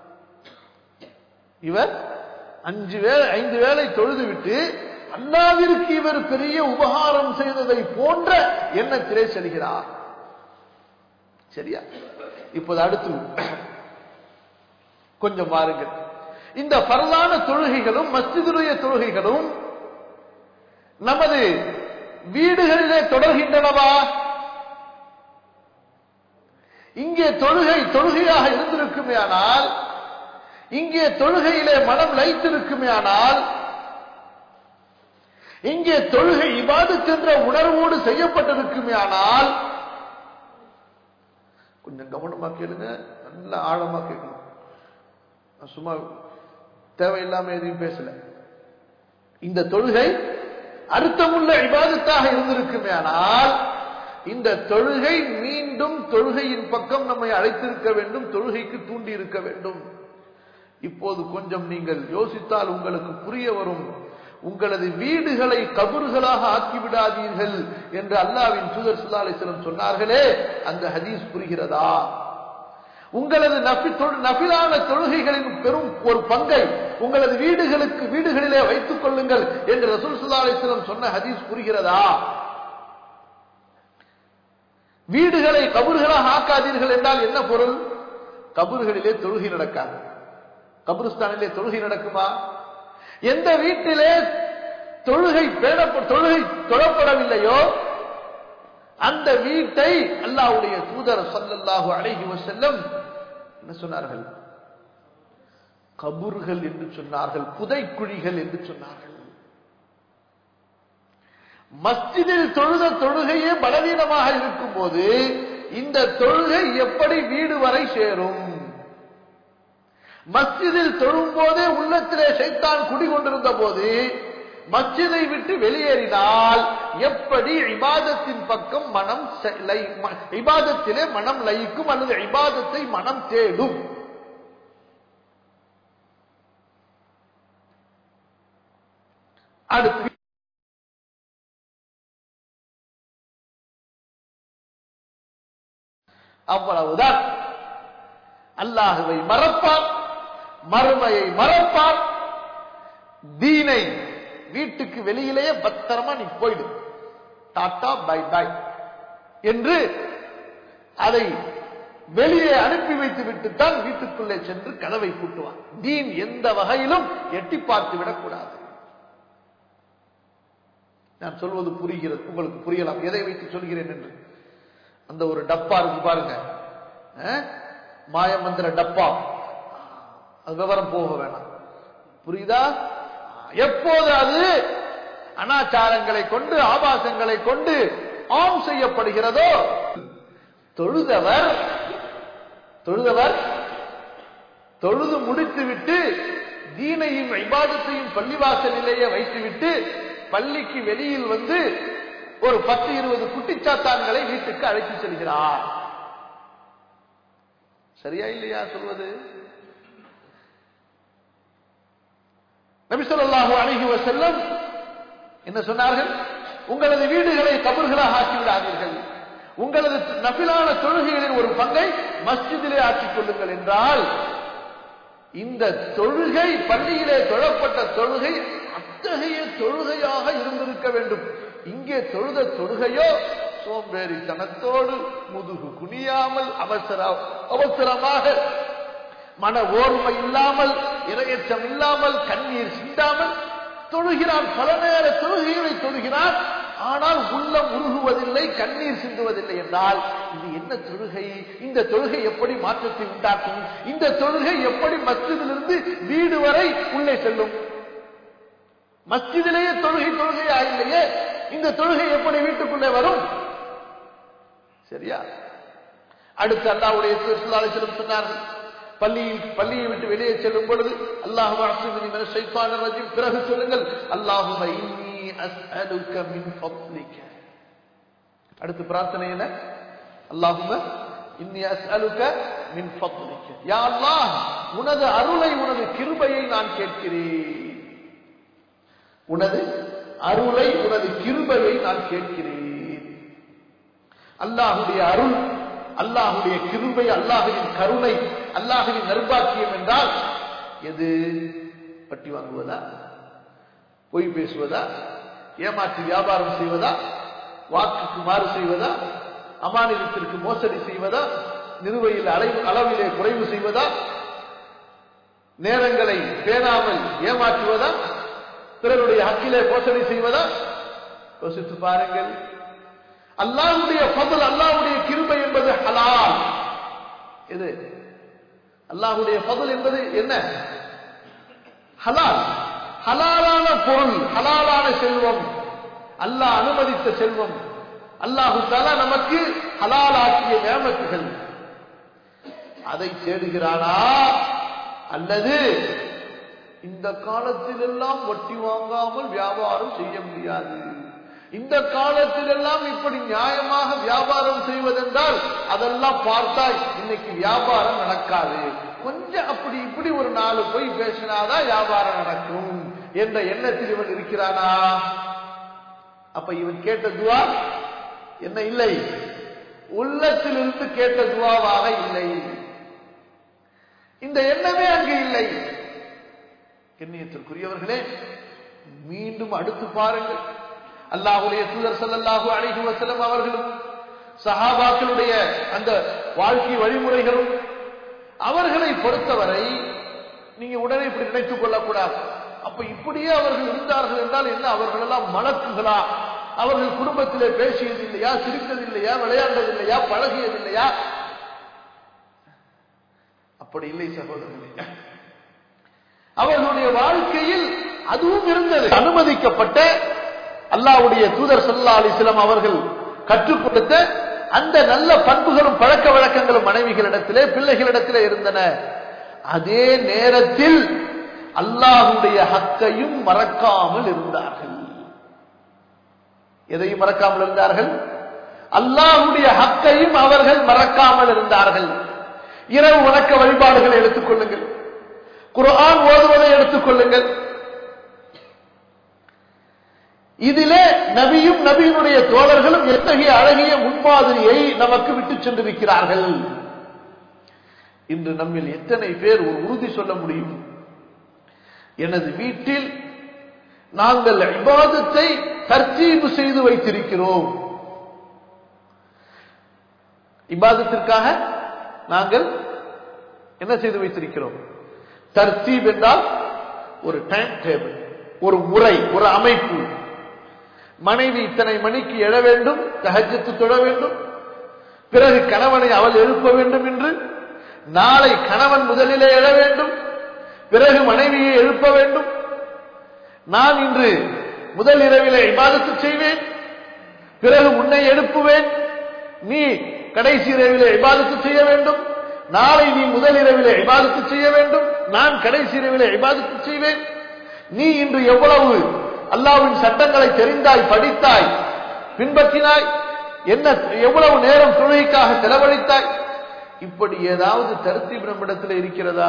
இவர் அஞ்சு வேலை ஐந்து வேலை தொழுது விட்டு அல்லாவிற்கு இவர் பெரிய உபகாரம் செய்ததை போன்ற எண்ணத்திலே செல்கிறார் சரியா இப்போது அடுத்து கொஞ்சம் பாருங்கள் இந்த பரலான தொழுகைகளும் மஸ்ஜிதுடைய தொழுகைகளும் நமது வீடுகளிலே தொடர்கின்றனவா இங்கே தொழுகை தொழுகையாக இருந்திருக்குமே ஆனால் இங்கே தொழுகையிலே மனம் லைத்திருக்குமே ஆனால் இங்கே தொழுகை இபாது சென்ற உணர்வோடு செய்யப்பட்டிருக்குமே ஆனால் கொஞ்சம் கவனமா கேளுங்க நல்ல ஆழமா கேட்கணும் நான் சும்மா தேவையில்லாம எதையும் பேசல இந்த தொழுகை அர்த்தமுள்ள இபாதத்தாக இருந்திருக்குமே ஆனால் இந்த தொழுகை மீன் மீண்டும் தொழுகையின் பக்கம் நம்மை அழைத்திருக்க வேண்டும் தொழுகைக்கு தூண்டி இருக்க வேண்டும் இப்போது கொஞ்சம் நீங்கள் யோசித்தால் உங்களுக்கு புரிய வரும் உங்களது வீடுகளை கபறுகளாக ஆக்கிவிடாதீர்கள் என்று அல்லாவின் தூதர் சுல்லா அலிஸ்லம் சொன்னார்களே அந்த ஹதீஸ் புரிகிறதா உங்களது நபிலான தொழுகைகளின் பெரும் ஒரு பங்கை உங்களது வீடுகளுக்கு வீடுகளிலே வைத்துக் கொள்ளுங்கள் என்று ரசூல் சுல்லா அலிஸ்லம் சொன்ன ஹதீஸ் புரிகிறதா வீடுகளை கபறுகளாக ஆக்காதீர்கள் என்றால் என்ன பொருள் கபறுகளிலே தொழுகை நடக்காது கபருஸ்தானிலே தொழுகை நடக்குமா எந்த வீட்டிலே தொழுகை பேணப்ப தொழுகை தொழப்படவில்லையோ அந்த வீட்டை அல்லாவுடைய தூதர் சொல்லல்லாஹு அழகி செல்லும் என்ன சொன்னார்கள் கபூர்கள் என்று சொன்னார்கள் புதைக்குழிகள் என்று சொன்னார்கள் மஸ்ஜிதில் தொழுத தொழுகையே பலவீனமாக இருக்கும் போது இந்த தொழுகை எப்படி வீடு வரை சேரும் மஸ்ஜிதில் தொழும் போதே உள்ளத்திலே சைத்தான் குடிகொண்டிருந்த போது மஸ்ஜிதை விட்டு வெளியேறினால் எப்படி இபாதத்தின் பக்கம் மனம் இபாதத்திலே மனம் லயிக்கும் அல்லது இபாதத்தை மனம் தேடும் அடுத்து அவ்வளவுதான் அல்லாஹுவை மறப்பார் மறுமையை மறப்பார் தீனை வீட்டுக்கு வெளியிலேயே பத்திரமா நீ போயிடு டாட்டா பை பை என்று அதை வெளியே அனுப்பி வைத்து விட்டு தான் வீட்டுக்குள்ளே சென்று கதவை பூட்டுவான் தீன் எந்த வகையிலும் எட்டி பார்த்து விடக்கூடாது நான் சொல்வது புரிகிறது உங்களுக்கு புரியலாம் எதை வைத்து சொல்கிறேன் என்று அந்த ஒரு டப்பா இருக்கு பாருங்க மாயமந்திர டப்பா அது விவரம் போக வேணாம் புரியுதா எப்போது அது அனாச்சாரங்களை கொண்டு ஆபாசங்களை கொண்டு ஆம் செய்யப்படுகிறதோ தொழுதவர் தொழுதவர் தொழுது முடித்துவிட்டு தீனையும் ஐபாதத்தையும் பள்ளிவாசலிலேயே வைத்துவிட்டு பள்ளிக்கு வெளியில் வந்து ஒரு பத்து இருபது குட்டிச்சாத்தான்களை வீட்டுக்கு அழைத்து செல்கிறார் சரியா இல்லையா சொல்வது நபிசல்லாஹு அணுகி செல்லம் என்ன சொன்னார்கள் உங்களது வீடுகளை கபர்களாக ஆக்கிவிடாதீர்கள் உங்களது நபிலான தொழுகைகளின் ஒரு பங்கை மஸ்ஜிதிலே ஆக்கிக் கொள்ளுங்கள் என்றால் இந்த தொழுகை பள்ளியிலே தொழப்பட்ட தொழுகை அத்தகைய தொழுகையாக இருந்திருக்க வேண்டும் இங்கே தொழுத தொழுகையோ சோம்பேறித்தனத்தோடு முதுகு குனியாமல் அவசர அவசரமாக மன ஓர்மை இல்லாமல் இரையச்சம் இல்லாமல் கண்ணீர் சிந்தாமல் தொழுகிறான் பல நேர தொழுகைகளை தொழுகிறான் ஆனால் உள்ளம் உருகுவதில்லை கண்ணீர் சிந்துவதில்லை என்றால் இது என்ன தொழுகை இந்த தொழுகை எப்படி மாற்றத்தை உண்டாக்கும் இந்த தொழுகை எப்படி மஸ்ஜிதிலிருந்து வீடு வரை உள்ளே செல்லும் மஸ்ஜிதிலேயே தொழுகை தொழுகையா இல்லையே இந்த தொழுகை எப்படி வீட்டுக்குள்ளே வரும் சரியா அடுத்து அல்லாவுடைய சிலம் சொன்னார்கள் பள்ளியில் பள்ளியை விட்டு வெளியே செல்லும் பொழுது அல்லாஹு பிறகு சொல்லுங்கள் அல்லாஹும அடுத்து பிரார்த்தனை என்ன அல்லாஹும இன்னி அஸ்அலுக மின் ஃபத்லிக யா அல்லாஹ் உனது அருளை உனது கிருபையை நான் கேட்கிறேன் உனது அருளை உனது கிருபையை நான் கேட்கிறேன் அல்லாஹுடைய அருள் அல்லாஹுடைய கிருபை அல்லாஹுவின் கருணை அல்லாஹுவின் நர்பாக்கியம் என்றால் எது பட்டி வாங்குவதா பொய் பேசுவதா ஏமாற்றி வியாபாரம் செய்வதா வாக்குக்கு மாறு செய்வதா அமானிதத்திற்கு மோசடி செய்வதா நிறுவையில் அளவு அளவிலே குறைவு செய்வதா நேரங்களை பேணாமல் ஏமாற்றுவதா பிறருடைய ஹக்கிலே மோசடி செய்வதா யோசித்து பாருங்கள் அல்லாஹுடைய பதல் அல்லாஹுடைய கிருபை என்பது ஹலால் இது அல்லாஹுடைய பதல் என்பது என்ன ஹலால் ஹலாலான பொருள் ஹலாலான செல்வம் அல்லாஹ் அனுமதித்த செல்வம் அல்லாஹு தாலா நமக்கு ஹலாலாக்கிய நேமத்துகள் அதை தேடுகிறானா அல்லது இந்த காலத்தில் எல்லாம் வட்டி வாங்காமல் வியாபாரம் செய்ய முடியாது இந்த காலத்திலெல்லாம் இப்படி நியாயமாக வியாபாரம் செய்வதென்றால் அதெல்லாம் பார்த்தா இன்னைக்கு வியாபாரம் நடக்காது கொஞ்சம் அப்படி இப்படி ஒரு நாலு போய் பேசினாதான் வியாபாரம் நடக்கும் என்ற எண்ணத்தில் இவன் இருக்கிறானா அப்ப இவன் கேட்ட துவா என்ன இல்லை உள்ளத்திலிருந்து கேட்ட துவாவாக இல்லை இந்த எண்ணமே அங்கு இல்லை கண்ணியத்திற்குரியவர்களே மீண்டும் அடுத்து பாருங்கள் அல்லாஹுடைய தூதர் ஸல்லல்லாஹு அலைஹி வஸல்லம் அவர்களும் சஹாபாக்களுடைய அந்த வாழ்க்கை வழிமுறைகளும் அவர்களை பொறுத்தவரை நீங்க உடனே இப்படி நினைத்துக் கொள்ளக்கூடாது அப்ப இப்படியே அவர்கள் இருந்தார்கள் என்றால் என்ன அவர்கள் எல்லாம் மலக்குகளா அவர்கள் குடும்பத்திலே பேசியது இல்லையா சிரித்தது இல்லையா விளையாண்டது இல்லையா பழகியது இல்லையா அப்படி இல்லை சகோதரர்களே அவர்களுடைய வாழ்க்கையில் அதுவும் இருந்தது அனுமதிக்கப்பட்ட அல்லாவுடைய தூதர் சல்லா அலிஸ்லாம் அவர்கள் கற்றுக் கொடுத்த அந்த நல்ல பண்புகளும் பழக்க வழக்கங்களும் மனைவிகளிடத்திலே பிள்ளைகளிடத்திலே இருந்தன அதே நேரத்தில் அல்லாஹுடைய ஹக்கையும் மறக்காமல் இருந்தார்கள் எதையும் மறக்காமல் இருந்தார்கள் அல்லாஹுடைய ஹக்கையும் அவர்கள் மறக்காமல் இருந்தார்கள் இரவு வணக்க வழிபாடுகளை எடுத்துக் கொள்ளுங்கள் குர்ஆன் ஓதுவதை எடுத்துக் கொள்ளுங்கள் இதிலே நபியும் நபியினுடைய தோழர்களும் எத்தகைய அழகிய முன்மாதிரியை நமக்கு விட்டு சென்றிருக்கிறார்கள் இன்று நம்மில் எத்தனை பேர் ஒரு உறுதி சொல்ல முடியும் எனது வீட்டில் நாங்கள் இபாதத்தை தர்த்தீபு செய்து வைத்திருக்கிறோம் இபாதத்திற்காக நாங்கள் என்ன செய்து வைத்திருக்கிறோம் தர்த்தீப் என்றால் ஒரு டைம் டேபிள் ஒரு முறை ஒரு அமைப்பு மனைவி இத்தனை மணிக்கு எழ வேண்டும் தஹஜத்து தொழ வேண்டும் பிறகு கணவனை அவள் எழுப்ப வேண்டும் என்று நாளை கணவன் முதலிலே எழ வேண்டும் பிறகு மனைவியை எழுப்ப வேண்டும் நான் இன்று முதல் இரவிலே இபாதத்து செய்வேன் பிறகு உன்னை எழுப்புவேன் நீ கடைசி இரவிலே இபாதத்து செய்ய வேண்டும் நாளை நீ முதல் இரவிலே இபாதத்து செய்ய வேண்டும் நான் கடைசி இரவிலே இபாதத்து செய்வேன் நீ இன்று எவ்வளவு அல்லாவின் சட்டங்களை தெரிந்தாய் படித்தாய் பின்பற்றினாய் என்ன எவ்வளவு நேரம் தொழுகைக்காக செலவழித்தாய் இப்படி ஏதாவது தருத்தீப் நம்மிடத்தில் இருக்கிறதா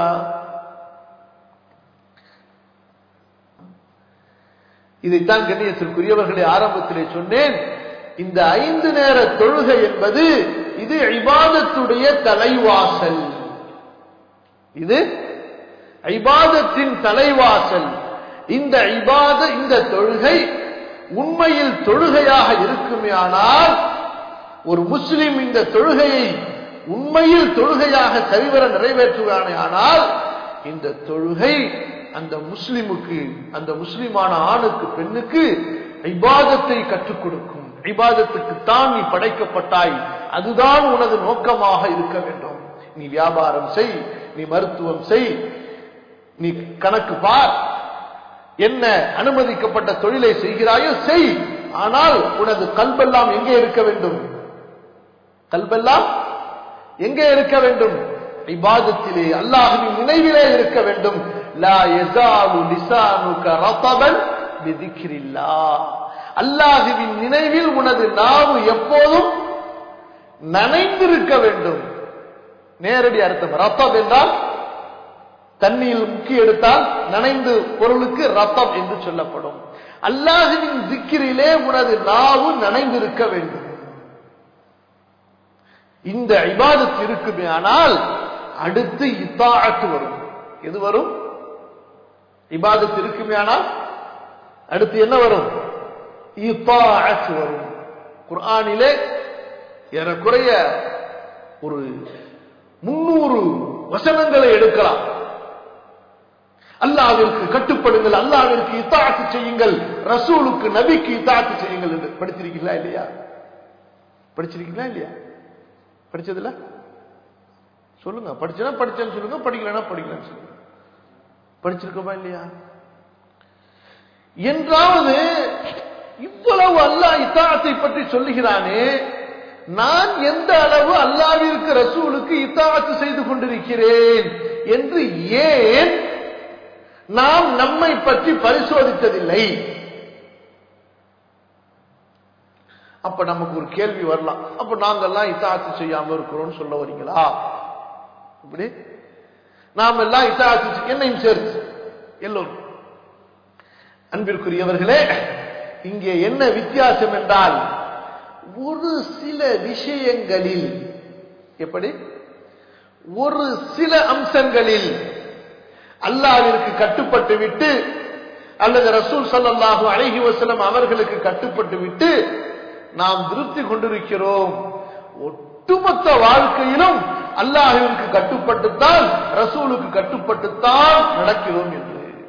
இதைத்தான் கண்ணியத்திற்குரியவர்களை ஆரம்பத்திலே சொன்னேன் இந்த ஐந்து நேர தொழுகை என்பது இது இபாதத்துடைய தலைவாசல் இது ஐபாதத்தின் தலைவாசல் இந்த இபாத இந்த தொழுகை உண்மையில் தொழுகையாக இருக்குமே ஆனால் ஒரு முஸ்லிம் இந்த தொழுகையை உண்மையில் தொழுகையாக சரிவர நிறைவேற்றுவானே ஆனால் இந்த தொழுகை அந்த முஸ்லிமுக்கு அந்த முஸ்லிமான ஆணுக்கு பெண்ணுக்கு ஐபாதத்தை கற்றுக் கொடுக்கும் ஐபாதத்துக்கு தான் நீ படைக்கப்பட்டாய் அதுதான் உனது நோக்கமாக இருக்க வேண்டும் நீ வியாபாரம் செய் நீ மருத்துவம் செய் நீ கணக்கு பார் என்ன அனுமதிக்கப்பட்ட தொழிலை செய்கிறாயோ செய் ஆனால் உனது கல்பெல்லாம் எங்கே இருக்க வேண்டும் கல்பெல்லாம் எங்கே இருக்க வேண்டும் இபாதத்திலே அல்லாஹுவின் நினைவிலே இருக்க வேண்டும் லா யஸாலு லிசானுக ரதபன் பிதிக்ரில்லாஹ் அல்லாஹுவின் நினைவில் உனது நாவு எப்போதும் நனைந்திருக்க வேண்டும் நேரடி அர்த்தம் ரத்தம் என்றால் தண்ணியில் முக்கி எடுத்தால் நனைந்து பொருளுக்கு ரத்தம் என்று சொல்லப்படும் அல்லாஹுவின் திக்கிரிலே உனது நாவு நனைந்திருக்க வேண்டும் இந்த இபாதத்து இருக்குமே ஆனால் அடுத்து இத்தாஅத்து வரும் எது வரும் இபாதத்து இருக்குமே ஆனால் அடுத்து என்ன வரும் இத்தாஅத்து வரும் குர்ஆனிலே ஏறக்குறைய ஒரு முன்னூறு வசனங்களை எடுக்கலாம் அல்லாவிற்கு கட்டுப்படுங்கள் அல்லாவிற்கு இத்தாத்து செய்யுங்கள் ரசூலுக்கு நபிக்கு இத்தாத்து செய்யுங்கள் என்று படிச்சிருக்கீங்களா இல்லையா படிச்சிருக்கீங்களா இல்லையா படிச்சதுல சொல்லுங்க படிச்சனா படிச்சேன்னு சொல்லுங்க படிக்கலனா படிக்கலன்னு சொல்லுங்க படிச்சிருக்கோமா இல்லையா என்றாவது இவ்வளவு அல்லாஹ் இத்தாத்தை பற்றி சொல்லுகிறானே நான் எந்த அளவு அல்லாவிற்கு ரசூலுக்கு இத்தாத்து செய்து கொண்டிருக்கிறேன் என்று ஏன் நாம் நம்மை பற்றி பரிசோதித்ததில்லை அப்ப நமக்கு ஒரு கேள்வி வரலாம் அப்ப நாங்கெல்லாம் இத்தாத்து செய்யாம இருக்கிறோம்னு சொல்ல வரீங்களா இப்படி நாம் எல்லாம் இத்தாத்து என்னையும் சேர்த்து எல்லோரும் அன்பிற்குரியவர்களே இங்கே என்ன வித்தியாசம் என்றால் ஒரு சில விஷயங்களில் எப்படி ஒரு சில அம்சங்களில் அல்லாவிற்கு கட்டுப்பட்டு விட்டு அல்லது ரசூல் சல்லாஹூ அழகி வசலம் அவர்களுக்கு கட்டுப்பட்டு விட்டு நாம் திருப்தி கொண்டிருக்கிறோம் ஒட்டுமொத்த வாழ்க்கையிலும் அல்லாஹிற்கு கட்டுப்பட்டுத்தான் ரசூலுக்கு கட்டுப்பட்டுத்தான் நடக்கிறோம் என்று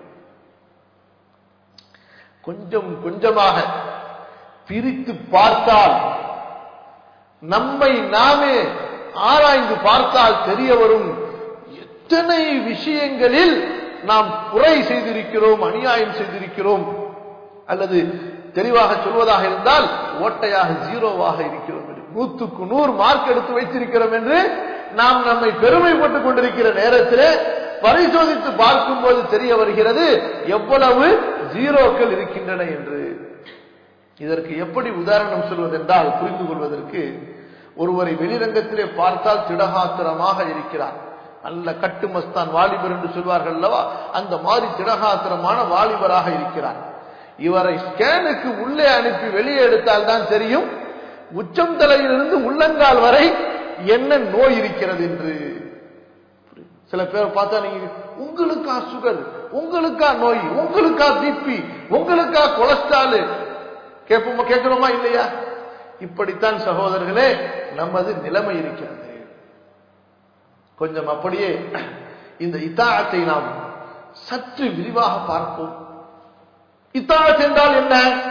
கொஞ்சம் கொஞ்சமாக பிரித்து பார்த்தால் நம்மை நாமே ஆராய்ந்து பார்த்தால் தெரிய வரும் எத்தனை விஷயங்களில் நாம் குறை செய்திருக்கிறோம் அநியாயம் செய்திருக்கிறோம் அல்லது தெளிவாக சொல்வதாக இருந்தால் ஓட்டையாக ஜீரோவாக இருக்கிறோம் நூத்துக்கு நூறு மார்க் எடுத்து வைத்திருக்கிறோம் என்று நாம் நம்மை பெருமைப்பட்டுக் கொண்டிருக்கிற நேரத்தில் பரிசோதித்து பார்க்கும் போது தெரிய வருகிறது எவ்வளவு ஜீரோக்கள் இருக்கின்றன என்று இதற்கு எப்படி உதாரணம் சொல்வதென்றால் புரிந்து கொள்வதற்கு ஒருவரை வெளிரங்கத்திலே பார்த்தால் திடகாத்திரமாக இருக்கிறார் நல்ல கட்டுமஸ்தான் வாலிபர் என்று சொல்வார்கள் அல்லவா அந்த மாதிரி திடகாத்திரமான வாலிபராக இருக்கிறார் இவரை ஸ்கேனுக்கு உள்ளே அனுப்பி வெளியே எடுத்தால் தான் தெரியும் உச்சம் தலையிலிருந்து உள்ளங்கால் வரை என்ன நோய் இருக்கிறது என்று சில பேர் பார்த்தா நீங்க உங்களுக்கா சுகர் உங்களுக்கா நோய் உங்களுக்கா பிபி உங்களுக்கா கொலஸ்ட்ரால் கேட்போமா கேட்கிறோமா இல்லையா இப்படித்தான் சகோதரர்களே நமது நிலைமை இருக்கிறது கொஞ்சம் அப்படியே இந்த இத்தாயத்தை நாம் சற்று விரிவாக பார்ப்போம் இத்தாயத் என்றால் என்ன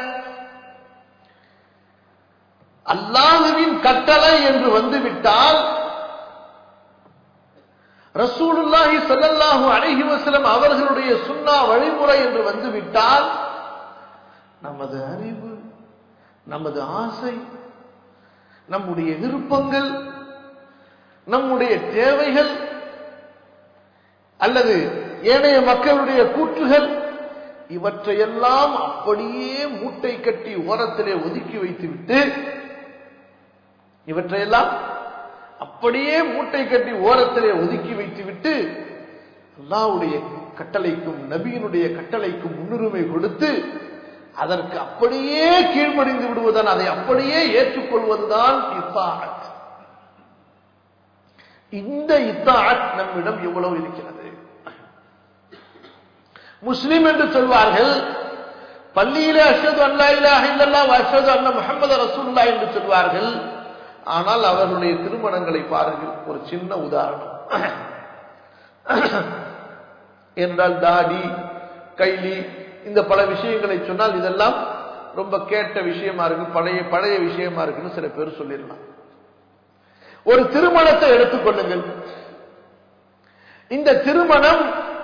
அல்லாஹுவின் கட்டளை என்று வந்துவிட்டால் ரசூலுல்லாஹி சல்லல்லாஹு அலைஹி வஸல்லம் அவர்களுடைய சுன்னா வழிமுறை என்று வந்துவிட்டால் நமது அறிவு நமது ஆசை நம்முடைய விருப்பங்கள் நம்முடைய தேவைகள் அல்லது ஏனைய மக்களுடைய கூற்றுகள் இவற்றையெல்லாம் அப்படியே மூட்டை கட்டி ஓரத்திலே ஒதுக்கி வைத்துவிட்டு இவற்றையெல்லாம் அப்படியே மூட்டை கட்டி ஓரத்திலே ஒதுக்கி வைத்துவிட்டு அல்லாவுடைய கட்டளைக்கும் நபியினுடைய கட்டளைக்கும் முன்னுரிமை கொடுத்து அதற்கு அப்படியே கீழ்ப்படிந்து விடுவதுதான் அதை அப்படியே ஏற்றுக்கொள்வதுதான் இத்தாத் இந்த இத்தாத் நம்மிடம் எவ்வளவு இருக்கிறது முஸ்லிம் என்று சொல்வார்கள் பள்ளியிலே அஷது அல்லா இலாஹ இல்லல்லாஹ் அஷது அண்ண முகமது ரசூல்லா என்று சொல்வார்கள் ஆனால் அவர்களுடைய திருமணங்களை பாருங்கள் ஒரு சின்ன உதாரணம் என்றால் தாடி கைலி இந்த பல விஷயங்களை சொன்னால் இதெல்லாம் ரொம்ப கேட்ட விஷயமா இருக்கு பழைய பழைய விஷயமா இருக்குன்னு சில பேர் சொல்லிடலாம் ஒரு திருமணத்தை எடுத்துக்கொள்ளுங்கள் இந்த திருமணம்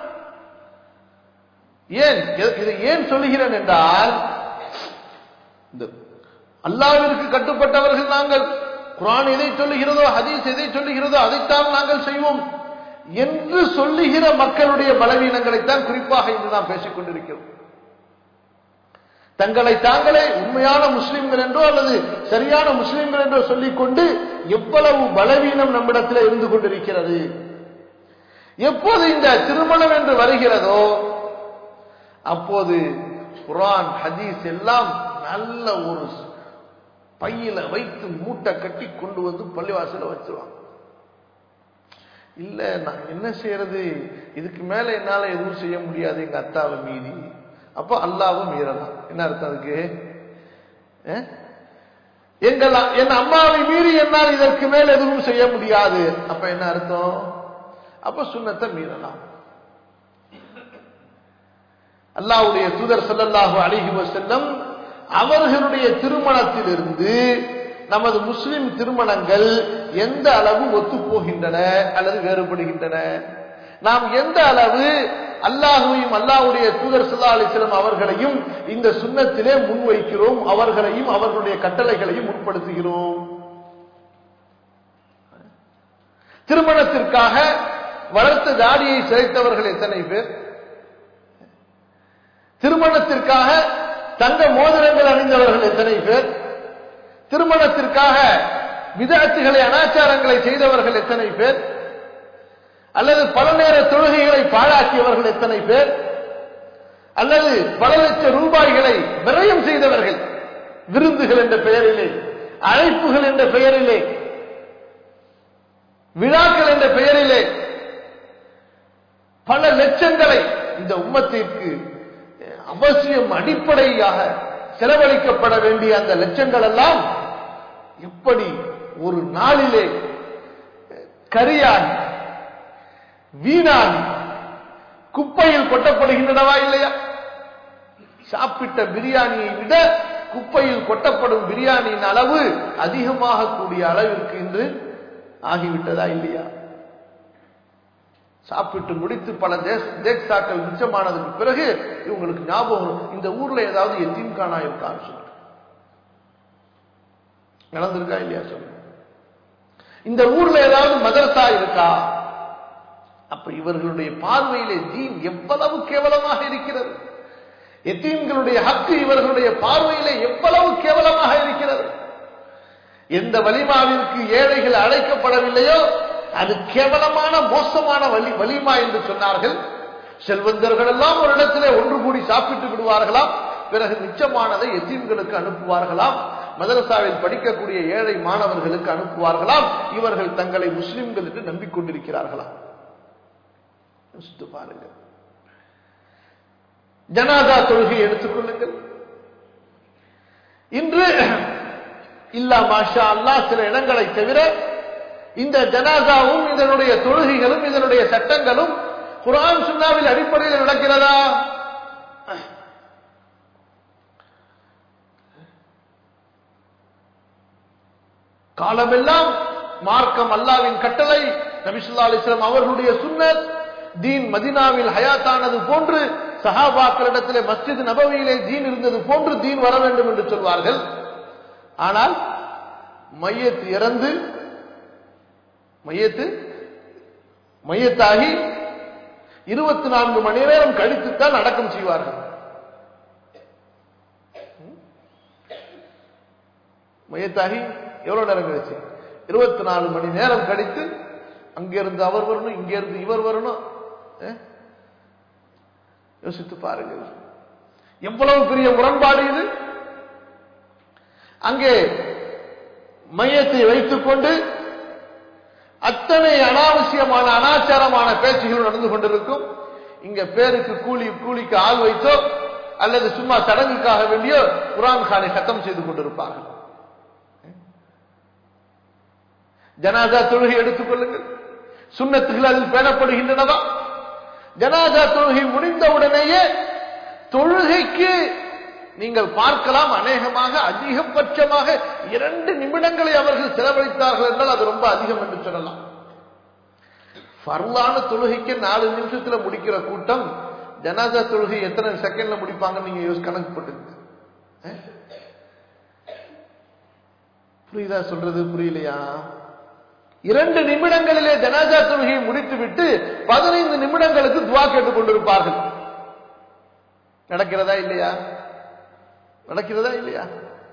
ஏன் இதை ஏன் சொல்லுகிறேன் என்றால் இந்த அல்லாவிற்கு கட்டுப்பட்டவர்கள் நாங்கள் குரான் எதை சொல்லுகிறதோ ஹதீஸ் எதை சொல்லுகிறதோ அதைத்தான் நாங்கள் செய்வோம் என்று சொல்லுகிற மக்களுடைய பலவீனங்களைத்தான் குறிப்பாக இன்று நாம் பேசிக் கொண்டிருக்கிறோம் தங்களை தாங்களே உண்மையான முஸ்லிம்கள் என்றோ அல்லது சரியான முஸ்லிம்கள் என்றோ சொல்லிக்கொண்டு எவ்வளவு பலவீனம் நம்மிடத்தில் இருந்து கொண்டிருக்கிறது எப்போது இந்த திருமணம் என்று வருகிறதோ அப்போது குரான் ஹதீஸ் எல்லாம் நல்ல ஒரு பையில வைத்து மூட்டை கட்டி கொண்டு வந்து பள்ளிவாசல வச்சிருவாங்க இல்ல நான் என்ன செய்யறது இதுக்கு மேல என்னால எதுவும் செய்ய முடியாது எங்க அத்தாவை மீறி அப்போ அல்லாவும் மீறலாம் என்ன அர்த்தம் அதுக்கு எங்கள் என் அம்மாவை மீறி என்னால் இதற்கு மேல் எதுவும் செய்ய முடியாது அப்ப என்ன அர்த்தம் அப்ப சுண்ணத்தை மீறலாம் அல்லாவுடைய தூதர் சல்லல்லாஹு அலிஹி வசல்லம் அவர்களுடைய திருமணத்திலிருந்து நமது முஸ்லிம் திருமணங்கள் எந்த அளவு ஒத்து போகின்றன அல்லது வேறுபடுகின்றன நாம் எந்த அளவு அல்லாஹுவையும் அல்லாஹுடைய தூதர் சல்லா அலிஸ்லம் அவர்களையும் இந்த சுண்ணத்திலே முன்வைக்கிறோம் அவர்களையும் அவர்களுடைய கட்டளைகளையும் முற்படுத்துகிறோம் திருமணத்திற்காக வளர்த்த தாடியை சிறைத்தவர்கள் எத்தனை பேர் திருமணத்திற்காக தங்க மோதிரங்கள் அணிந்தவர்கள் எத்தனை பேர் திருமணத்திற்காக விதத்துகளை அனாச்சாரங்களை செய்தவர்கள் எத்தனை பேர் அல்லது பல நேர தொழுகைகளை பாழாக்கியவர்கள் எத்தனை பேர் அல்லது பல லட்சம் ரூபாய்களை விரயம் செய்தவர்கள் விருந்துகள் என்ற பெயரிலே அழைப்புகள் என்ற பெயரிலே விழாக்கள் என்ற பெயரிலே பல லட்சங்களை இந்த உம்மத்திற்கு அவசியம் அடிப்படையாக செலவழிக்கப்பட வேண்டிய அந்த லட்சங்கள் எல்லாம் எப்படி ஒரு நாளிலே கரியான் வீணான் குப்பையில் கொட்டப்படுகின்றனவா இல்லையா சாப்பிட்ட பிரியாணியை விட குப்பையில் கொட்டப்படும் பிரியாணியின் அளவு அதிகமாக கூடிய அளவிற்கு இன்று ஆகிவிட்டதா இல்லையா சாப்பிட்டு முடித்து பல தேக்ஸாக்கள் மிச்சமானதுக்கு பிறகு இவங்களுக்கு ஞாபகம் வரும் இந்த ஊர்ல ஏதாவது எத்தீம் காணா இருக்கான்னு சொல்லிட்டு நடந்திருக்கா இல்லையா சொல்லுங்க இந்த ஊர்ல ஏதாவது மதரசா இருக்கா அப்ப இவர்களுடைய பார்வையிலே தீன் எவ்வளவு கேவலமாக இருக்கிறது எத்தீன்களுடைய ஹக்கு இவர்களுடைய பார்வையிலே எவ்வளவு கேவலமாக இருக்கிறது எந்த வலிமாவிற்கு ஏழைகள் அழைக்கப்படவில்லையோ அது கேவலமான மோசமான வலி வலிமா என்று சொன்னார்கள் செல்வந்தர்கள் எல்லாம் ஒரு இடத்திலே ஒன்று கூடி சாப்பிட்டு விடுவார்களாம் பிறகு மிச்சமானதை எத்தீம்களுக்கு அனுப்புவார்களாம் மதரசாவில் படிக்கக்கூடிய ஏழை மாணவர்களுக்கு அனுப்புவார்களாம் இவர்கள் தங்களை முஸ்லிம்கள் என்று நம்பிக்கொண்டிருக்கிறார்களாம் யோசித்து பாருங்க ஜனாதா தொழுகை எடுத்துக்கொள்ளுங்கள் இன்று இல்லா மாஷா அல்லா சில இடங்களை தவிர இந்த ஜனாதாவும் இதனுடைய தொழுகைகளும் இதனுடைய சட்டங்களும் குரான் சுண்ணாவில் அடிப்படையில் நடக்கிறதா காலமெல்லாம் மார்க்கம் அல்லாவின் கட்டளை நபிசுல்லா அலிஸ்லாம் அவர்களுடைய சுன்னத் தீன் மதினாவில் ஹயாத்தானது போன்று சஹாபாக்களிடத்திலே மஸ்ஜித் நபவியிலே தீன் இருந்தது போன்று தீன் வர வேண்டும் என்று சொல்வார்கள் ஆனால் மையத்து இறந்து மையத்து மையத்தாகி இருபத்தி நான்கு மணி நேரம் கழித்துத்தான் அடக்கம் செய்வார்கள் மையத்தாகி எவ்வளவு நேரம் கழிச்சு இருபத்தி நாலு மணி நேரம் கழித்து அங்கிருந்து அவர் வரணும் இங்கிருந்து இவர் வரணும் யோசித்து பாருங்கள் எவ்வளவு பெரிய முரண்பாடு இது அங்கே மையத்தை வைத்துக் கொண்டு அத்தனை அனாவசியமான அனாச்சாரமான பேச்சுகள் நடந்து கொண்டிருக்கும் இங்க பேருக்கு கூலி கூலிக்கு ஆள் வைத்தோ அல்லது சும்மா சடங்குக்காக வேண்டியோ குரான் கானை சத்தம் செய்து கொண்டிருப்பார்கள் ஜனாதா தொழுகை எடுத்துக் கொள்ளுங்கள் சுண்ணத்துகள் அதில் பேணப்படுகின்றனவா ஜனாதா தொழுகை முடிந்தவுடனேயே தொழுகைக்கு நீங்கள் பார்க்கலாம் அநேகமாக அதிகபட்சமாக இரண்டு நிமிடங்களை அவர்கள் செலவழித்தார்கள் என்றால் அது ரொம்ப அதிகம் என்று சொல்லலாம் ஃபர்லான தொழுகைக்கு நாலு நிமிஷத்துல முடிக்கிற கூட்டம் ஜனாதா தொழுகை எத்தனை செகண்ட்ல முடிப்பாங்கன்னு நீங்க யோசி கணக்கு போட்டுங்க புரியுதா சொல்றது புரியலையா இரண்டு நிமிடங்களிலே ஜனாதா தொழுகையை முடித்துவிட்டு பதினைந்து நிமிடங்களுக்கு துவா கேட்டுக் கொண்டிருப்பார்கள் நடக்கிறதா இல்லையா நடக்கிறதா இல்லையா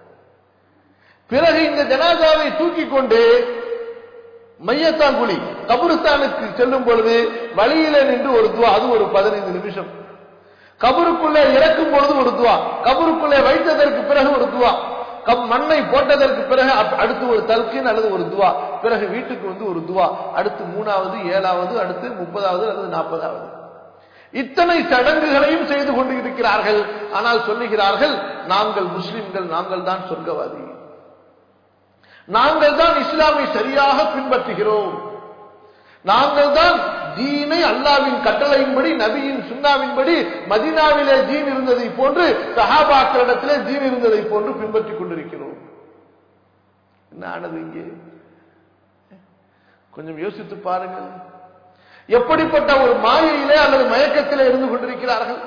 பிறகு இந்த ஜனாதாவை தூக்கி கொண்டு மையத்தாங்குழி கபுருஸ்தானுக்கு செல்லும் பொழுது வழியில நின்று ஒரு துவா அது ஒரு பதினைந்து நிமிஷம் கபருக்குள்ளே இறக்கும் பொழுது ஒரு துவா கபருக்குள்ளே வைத்ததற்கு பிறகு ஒரு துவா கம் மண்ணை போட்டதற்கு பிறகு அடுத்து ஒரு தல்கின் அல்லது ஒரு துவா பிறகு வீட்டுக்கு வந்து ஒரு துவா அடுத்து மூணாவது ஏழாவது அடுத்து முப்பதாவது அல்லது நாற்பதாவது இத்தனை சடங்குகளையும் செய்து கொண்டு இருக்கிறார்கள் ஆனால் சொல்லுகிறார்கள் நாங்கள் முஸ்லிம்கள் நாங்கள் தான் சொர்க்கவாதி நாங்கள் தான் இஸ்லாமை சரியாக பின்பற்றுகிறோம் நாங்கள் தான் தீனை அல்லாவின் கட்டளையின்படி நபியின் சுண்ணாவின்படி மதினாவிலே தீன் இருந்ததை போன்று சஹாபாக்களிடத்திலே தீன் இருந்ததை போன்று பின்பற்றிக் கொண்டிருக்கிறோம் என்ன ஆனது இங்கே கொஞ்சம் யோசித்து பாருங்கள் எப்படிப்பட்ட ஒரு மாயையிலே அல்லது மயக்கத்திலே இருந்து கொண்டிருக்கிறார்கள்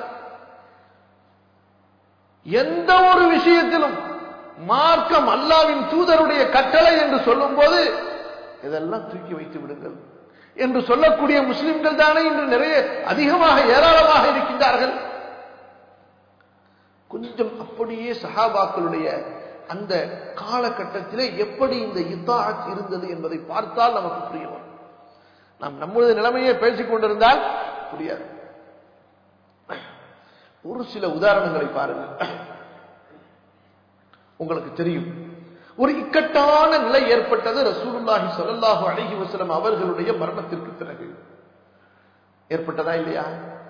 எந்த ஒரு விஷயத்திலும் மார்க்கம் அல்லாவின் தூதருடைய கட்டளை என்று சொல்லும் போது இதெல்லாம் தூக்கி வைத்து விடுங்கள் என்று சொல்லக்கூடிய முஸ்லிம்கள் தானே இன்று நிறைய அதிகமாக ஏராளமாக இருக்கின்றார்கள் கொஞ்சம் அப்படியே சஹாபாக்களுடைய அந்த காலகட்டத்திலே எப்படி இந்த இத்தாத் இருந்தது என்பதை பார்த்தால் நமக்கு புரிய வரும் நாம் நம்முடைய நிலைமையை பேசிக் கொண்டிருந்தால் புரியாது ஒரு சில உதாரணங்களை பாருங்கள் உங்களுக்கு தெரியும் ஒரு இக்கட்டான நிலை ஏற்பட்டது ரசூலுல்லாஹி ஸல்லல்லாஹு அலைஹி வஸல்லம் அவர்களுடைய மரணத்திற்கு பிறகு ஏற்பட்டதா இல்லையா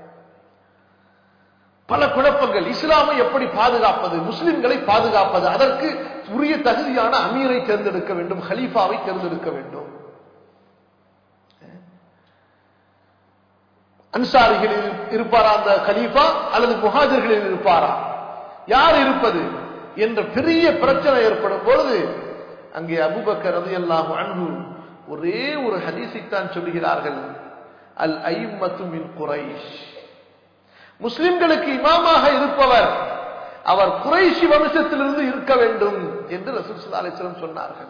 பல குழப்பங்கள் இஸ்லாமை எப்படி பாதுகாப்பது முஸ்லிம்களை பாதுகாப்பது அதற்கு உரிய தகுதியான அமீரை தேர்ந்தெடுக்க வேண்டும் ஹலீஃபாவை தேர்ந்தெடுக்க வேண்டும் அன்சாரிகளில் இருப்பாரா அந்த கலீஃபா அல்லது முஹாஜர்களில் இருப்பாரா யார் இருப்பது என்ற பெரிய பிரச்சனை ஏற்படும் பொழுது அங்கே அபுபக்கர் ரலியல்லாஹு அன்ஹு ஒரே ஒரு ஹதீஸைத்தான் சொல்கிறார்கள் அல் ஐம்மத்து மின் குரைஷ் முஸ்லிம்களுக்கு இமாமாக இருப்பவர் அவர் குறைஷி வம்சத்திலிருந்து இருக்க வேண்டும் என்று ரசூல் ஸல்லல்லாஹு அலைஹி வஸல்லம் சொன்னார்கள்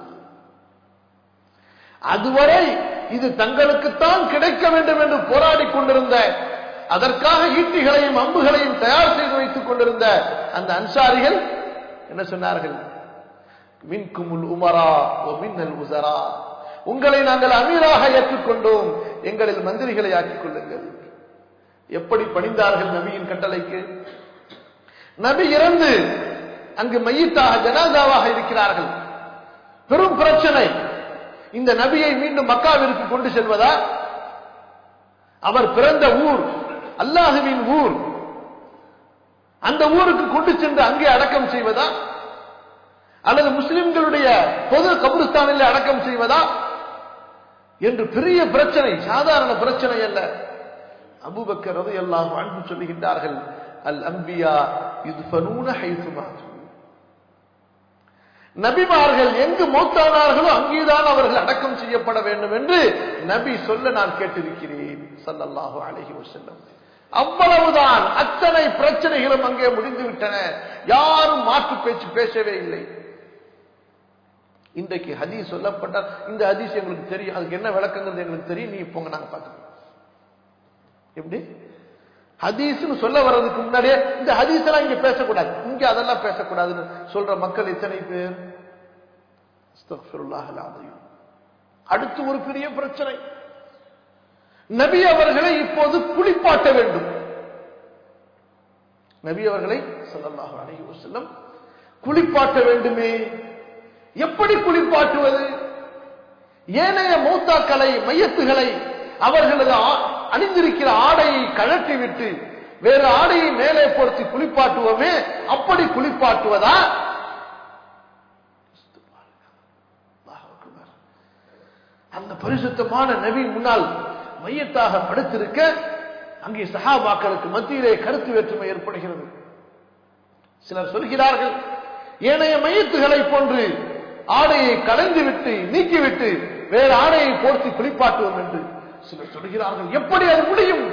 அதுவரை இது தங்களுக்குத்தான் கிடைக்க வேண்டும் என்று போராடி கொண்டிருந்த அதற்காக ஈட்டிகளையும் அம்புகளையும் தயார் செய்து வைத்துக் கொண்டிருந்த அந்த அன்சாரிகள் என்ன சொன்னார்கள் மின்குமுல் உமரா ஓ மின்னல் உசரா உங்களை நாங்கள் அமீராக ஏற்றுக்கொண்டோம் எங்களில் மந்திரிகளை ஆக்கிக் கொள்ளுங்கள் எப்படி பணிந்தார்கள் நபியின் கட்டளைக்கு நபி இறந்து அங்கு மையத்தாக ஜனாதாவாக இருக்கிறார்கள் பெரும் பிரச்சனை இந்த நபியை மீண்டும் மக்காவிற்கு கொண்டு செல்வதா அவர் பிறந்த ஊர் அல்லாஹுவின் ஊர் அந்த ஊருக்கு கொண்டு சென்று அங்கே அடக்கம் செய்வதா அல்லது முஸ்லிம்களுடைய பொது கபுரஸ்தானில் அடக்கம் செய்வதா என்று பெரிய பிரச்சனை சாதாரண பிரச்சனை அல்ல அபுபக்கர் ரதி எல்லாம் அன்பு சொல்லுகின்றார்கள் அல் அம்பியா இது நபிமார்கள் எங்கு மௌத்தானார்களோ அங்கேதான் அவர்கள் அடக்கம் செய்யப்பட வேண்டும் என்று நபி சொல்ல நான் கேட்டிருக்கிறேன் சல்லல்லாஹு அலைஹி வஸல்லம் அவ்வளவுதான் அத்தனை பிரச்சனைகளும் அங்கே முடிந்து விட்டன யாரும் மாற்று பேச்சு பேசவே இல்லை இன்றைக்கு ஹதீஸ் சொல்லப்பட்டால் இந்த ஹதீஸ் எங்களுக்கு தெரியும் அதுக்கு என்ன விளக்கங்கிறது எங்களுக்கு தெரியும் நீ போங்க நாங்க பார்த்துக்கோம் எப்படி ஹதீஸ்னு சொல்ல வர்றதுக்கு முன்னாடியே இந்த ஹதீஸ் எல்லாம் இங்க பேசக்கூடாது இங்க அதெல்லாம் பேசக்கூடாதுன்னு சொல்ற மக்கள் எத்தனை பேர் அடுத்து ஒரு பெரிய பிரச்சனை நபி அவர்களை இப்போது குளிப்பாட்ட வேண்டும் நபி அவர்களை சொல்லல்லாஹு அலைஹி வஸல்லம் குளிப்பாட்ட வேண்டுமே எப்படி குளிப்பாட்டுவது ஏனைய மூத்தாக்களை மையத்துகளை அவர்களது அணிந்திருக்கிற ஆடையை கழற்றி விட்டு வேறு ஆடையை மேலே பொருத்தி குளிப்பாட்டுவோமே அப்படி குளிப்பாட்டுவதா அந்த பரிசுத்தமான நபி முன்னால் மையத்தாக படுத்திருக்க அங்கே சஹாபாக்களுக்கு மத்தியிலே கருத்து வேற்றுமை ஏற்படுகிறது சிலர் சொல்கிறார்கள் ஏனைய மையத்துகளை போன்று ஆடையை கலைந்து விட்டு நீக்கிவிட்டு வேறு ஆடையை போர்த்தி குளிப்பாட்டுவோம் என்று சிலர் சொல்கிறார்கள் எப்படி அது முடியும்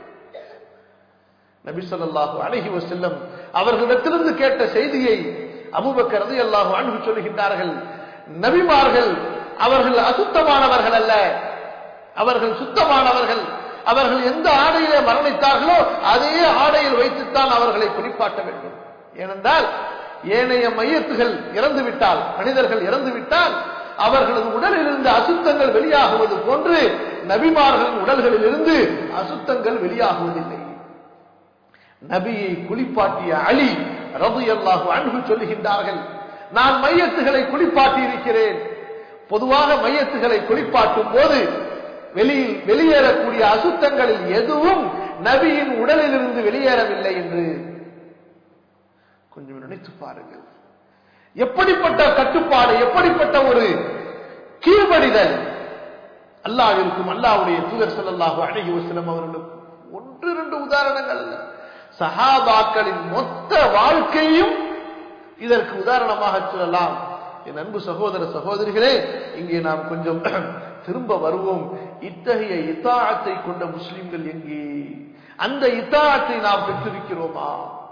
நபி சொல்லாஹு அழகி செல்லம் அவர்களிடத்திலிருந்து கேட்ட செய்தியை அபுபக்கரது அல்லாஹு அன்பு சொல்லுகின்றார்கள் நபிமார்கள் அவர்கள் அசுத்தமானவர்கள் அல்ல அவர்கள் சுத்தமானவர்கள் அவர்கள் எந்த ஆடையிலே மரணித்தார்களோ அதே ஆடையில் வைத்துத்தான் அவர்களை குளிப்பாட்ட வேண்டும் ஏனென்றால் ஏனைய மையத்துகள் இறந்து விட்டால் மனிதர்கள் இறந்து விட்டால் அவர்களது உடலில் இருந்து அசுத்தங்கள் வெளியாகுவது போன்று நபிமார்களின் உடல்களில் இருந்து அசுத்தங்கள் வெளியாகுவதில்லை நபியை குளிப்பாட்டிய அலி ரது அல்லாஹு அன்பு சொல்லுகின்றார்கள் நான் மையத்துகளை குளிப்பாட்டி இருக்கிறேன் பொதுவாக மையத்துகளை குளிப்பாட்டும் போது வெளியில் வெளியேறக்கூடிய அசுத்தங்களில் எதுவும் நபியின் உடலில் இருந்து வெளியேறவில்லை என்று கொஞ்சம் நினைத்து பாருங்கள் எப்படிப்பட்ட கட்டுப்பாடு எப்படிப்பட்ட ஒரு கீழ்படிதல் அல்லாவிற்கும் அல்லாவுடைய தூதர் செல்லல்லாஹு அழகி வசலம் அவர்களுக்கும் ஒன்று இரண்டு உதாரணங்கள் சஹாபாக்களின் மொத்த வாழ்க்கையும் இதற்கு உதாரணமாக சொல்லலாம் என் அன்பு சகோதர சகோதரிகளே இங்கே நாம் கொஞ்சம் திரும்ப வருவோம் இத்தகைய இத்தாழத்தை கொண்ட முஸ்லிம்கள் எங்கே அந்த இத்தாழத்தை நாம் பெற்றிருக்கிறோமா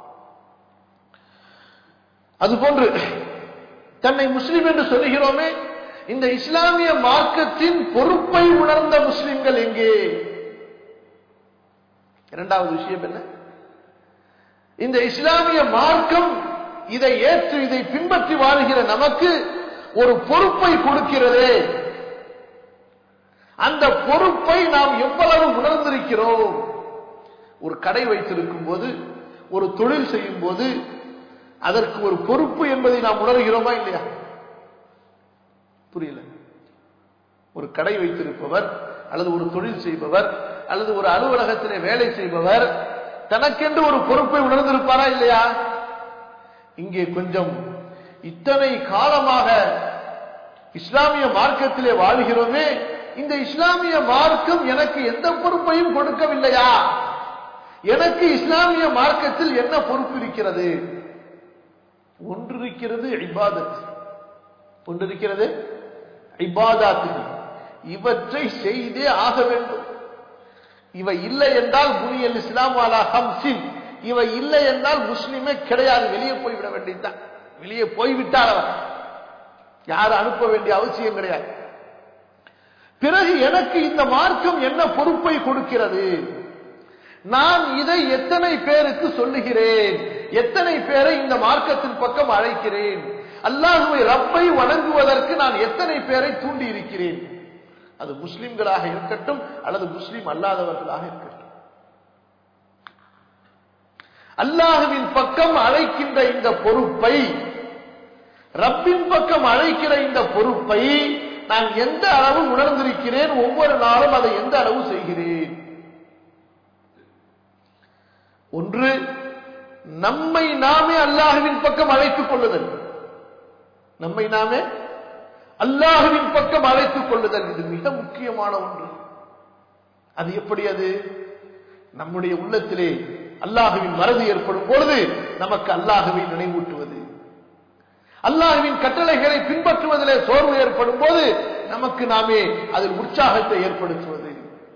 அதுபோன்று தன்னை முஸ்லிம் என்று சொல்லுகிறோமே இந்த இஸ்லாமிய மார்க்கத்தின் பொறுப்பை உணர்ந்த முஸ்லிம்கள் எங்கே இரண்டாவது விஷயம் என்ன இந்த இஸ்லாமிய மார்க்கம் இதை ஏற்று இதை பின்பற்றி வாழுகிற நமக்கு ஒரு பொறுப்பை கொடுக்கிறதே அந்த பொறுப்பை நாம் எவ்வளவு உணர்ந்திருக்கிறோம் ஒரு கடை வைத்திருக்கும் போது ஒரு தொழில் செய்யும் போது அதற்கு ஒரு பொறுப்பு என்பதை நாம் உணர்கிறோமா இல்லையா புரியல ஒரு கடை வைத்திருப்பவர் அல்லது ஒரு தொழில் செய்பவர் அல்லது ஒரு அலுவலகத்திலே வேலை செய்பவர் தனக்கென்று ஒரு பொறுப்பை உணர்ந்திருப்பாரா இல்லையா இங்கே கொஞ்சம் இத்தனை காலமாக இஸ்லாமிய மார்க்கத்திலே வாழ்கிறோமே இந்த இஸ்லாமிய மார்க்கம் எனக்கு எந்த பொறுப்பையும் கொடுக்கவில்லையா எனக்கு இஸ்லாமிய மார்க்கத்தில் என்ன பொறுப்பு இருக்கிறது ஒன்று இருக்கிறது இபாதத் ஒன்று இருக்கிறது இபாதாத்துகள் இவற்றை செய்தே ஆக வேண்டும் இவை இல்லை என்றால் புனியல் இஸ்லாம் அலா ஹம்சின் இவை இல்லை என்றால் முஸ்லிமே கிடையாது வெளியே போய்விட வேண்டியதுதான் வெளியே போய்விட்டால் அவர் யாரும் அனுப்ப வேண்டிய அவசியம் கிடையாது பிறகு எனக்கு இந்த மார்க்கம் என்ன பொறுப்பை கொடுக்கிறது நான் இதை எத்தனை பேருக்கு சொல்லுகிறேன் எத்தனை பேரை இந்த மார்க்கத்தின் பக்கம் அழைக்கிறேன் அல்லாஹுவை ரப்பை வணங்குவதற்கு நான் எத்தனை பேரை தூண்டி இருக்கிறேன் அது முஸ்லிம்களாக இருக்கட்டும் அல்லது முஸ்லிம் அல்லாதவர்களாக இருக்கட்டும் அல்லாஹுவின் பக்கம் அழைக்கின்ற இந்த பொறுப்பை ரப்பின் பக்கம் அழைக்கிற இந்த பொறுப்பை நான் எந்த அளவு உணர்ந்திருக்கிறேன் ஒவ்வொரு நாளும் அதை எந்த அளவு செய்கிறேன் ஒன்று நம்மை நாமே அல்லாஹுவின் பக்கம் அழைத்துக் கொள்ளுதல் நம்மை நாமே அல்லாஹுவின் பக்கம் அழைத்துக் கொள்ளுதல் இது மிக முக்கியமான ஒன்று அது எப்படி அது நம்முடைய உள்ளத்திலே அல்லாஹுவின் மறதி ஏற்படும் பொழுது நமக்கு அல்லாஹுவை நினைவூட்டுவது அல்லாஹுவின் கட்டளைகளை பின்பற்றுவதிலே சோர்வு ஏற்படும் போது நமக்கு நாமே அதில் உற்சாகத்தை ஏற்படுத்துவது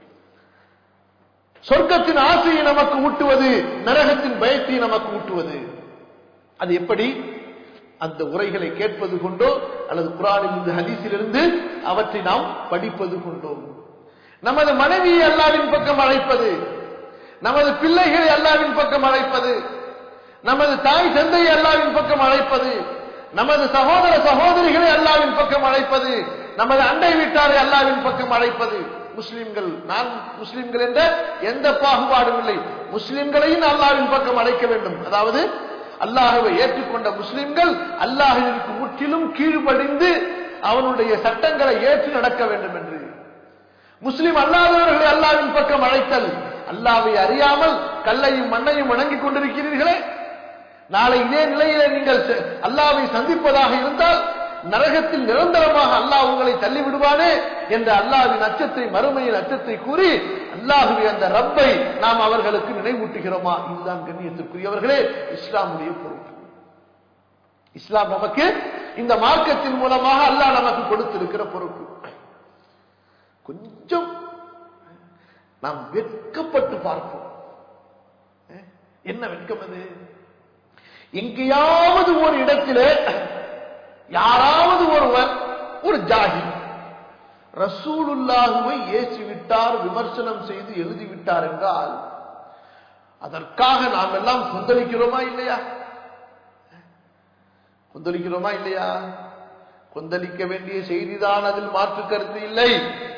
சொர்க்கத்தின் ஆசையை நமக்கு ஊட்டுவது நரகத்தின் பயத்தை நமக்கு ஊட்டுவது அது எப்படி அந்த உரைகளை கேட்பது கொண்டோ அல்லது குரானில் இருந்து ஹதீஸிலிருந்து அவற்றை நாம் படிப்பது கொண்டோ நமது மனைவியை அல்லாவின் பக்கம் அழைப்பது நமது பிள்ளைகளை அல்லாவின் பக்கம் அழைப்பது நமது தாய் தந்தையை அல்லாவின் பக்கம் அழைப்பது நமது சகோதர சகோதரிகளை அல்லாவின் பக்கம் அழைப்பது நமது அண்டை வீட்டாரை அல்லாவின் பக்கம் அழைப்பது முஸ்லிம்கள் நான் முஸ்லிம்கள் என்ற எந்த பாகுபாடும் இல்லை முஸ்லிம்களையும் அல்லாவின் பக்கம் அழைக்க வேண்டும் அதாவது அல்லாஹுவை ஏற்றுக்கொண்ட முஸ்லிம்கள் அல்லாஹுவிற்கு முற்றிலும் கீழ்ப்படிந்து அவனுடைய சட்டங்களை ஏற்று நடக்க வேண்டும் என்று முஸ்லிம் அல்லாதவர்களை அல்லாவின் பக்கம் அழைத்தல் அல்லாவை அறியாமல் கல்லையும் மண்ணையும் வணங்கிக் கொண்டிருக்கிறீர்களே நாளை இதே நிலையிலே நீங்கள் அல்லாவை சந்திப்பதாக இருந்தால் நரகத்தில் நிரந்தரமாக அல்லாஹ் உங்களை தள்ளி விடுவானே என்ற அல்லாவின் அச்சத்தை மறுமையின் அச்சத்தை கூறி அல்லாஹுவை அந்த ரப்பை நாம் அவர்களுக்கு நினைவூட்டுகிறோமா இதுதான் கண்ணியத்திற்குரியவர்களே இஸ்லாமுடைய பொறுப்பு இஸ்லாம் நமக்கு இந்த மார்க்கத்தின் மூலமாக அல்லாஹ் நமக்கு கொடுத்திருக்கிற பொறுப்பு கொஞ்சம் நாம் வெட்கப்பட்டு பார்ப்போம் என்ன வெட்கம் அது எங்கேயாவது ஒரு இடத்திலே யாராவது ஒருவர் ஒரு ஜாகி ரசூலுல்லாஹுவை ஏசிவிட்டார் விமர்சனம் செய்து எழுதிவிட்டார் என்றால் அதற்காக நாம் எல்லாம் கொந்தளிக்கிறோமா இல்லையா கொந்தளிக்கிறோமா இல்லையா கொந்தளிக்க வேண்டிய செய்திதான் அதில் மாற்று கருத்து இல்லை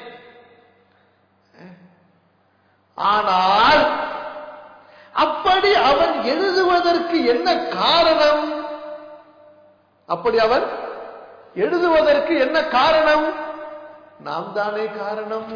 ஆனால் அப்படி அவன் எழுதுவதற்கு என்ன காரணம் அப்படி அவன் எழுதுவதற்கு என்ன காரணம் நாம் தானே காரணம்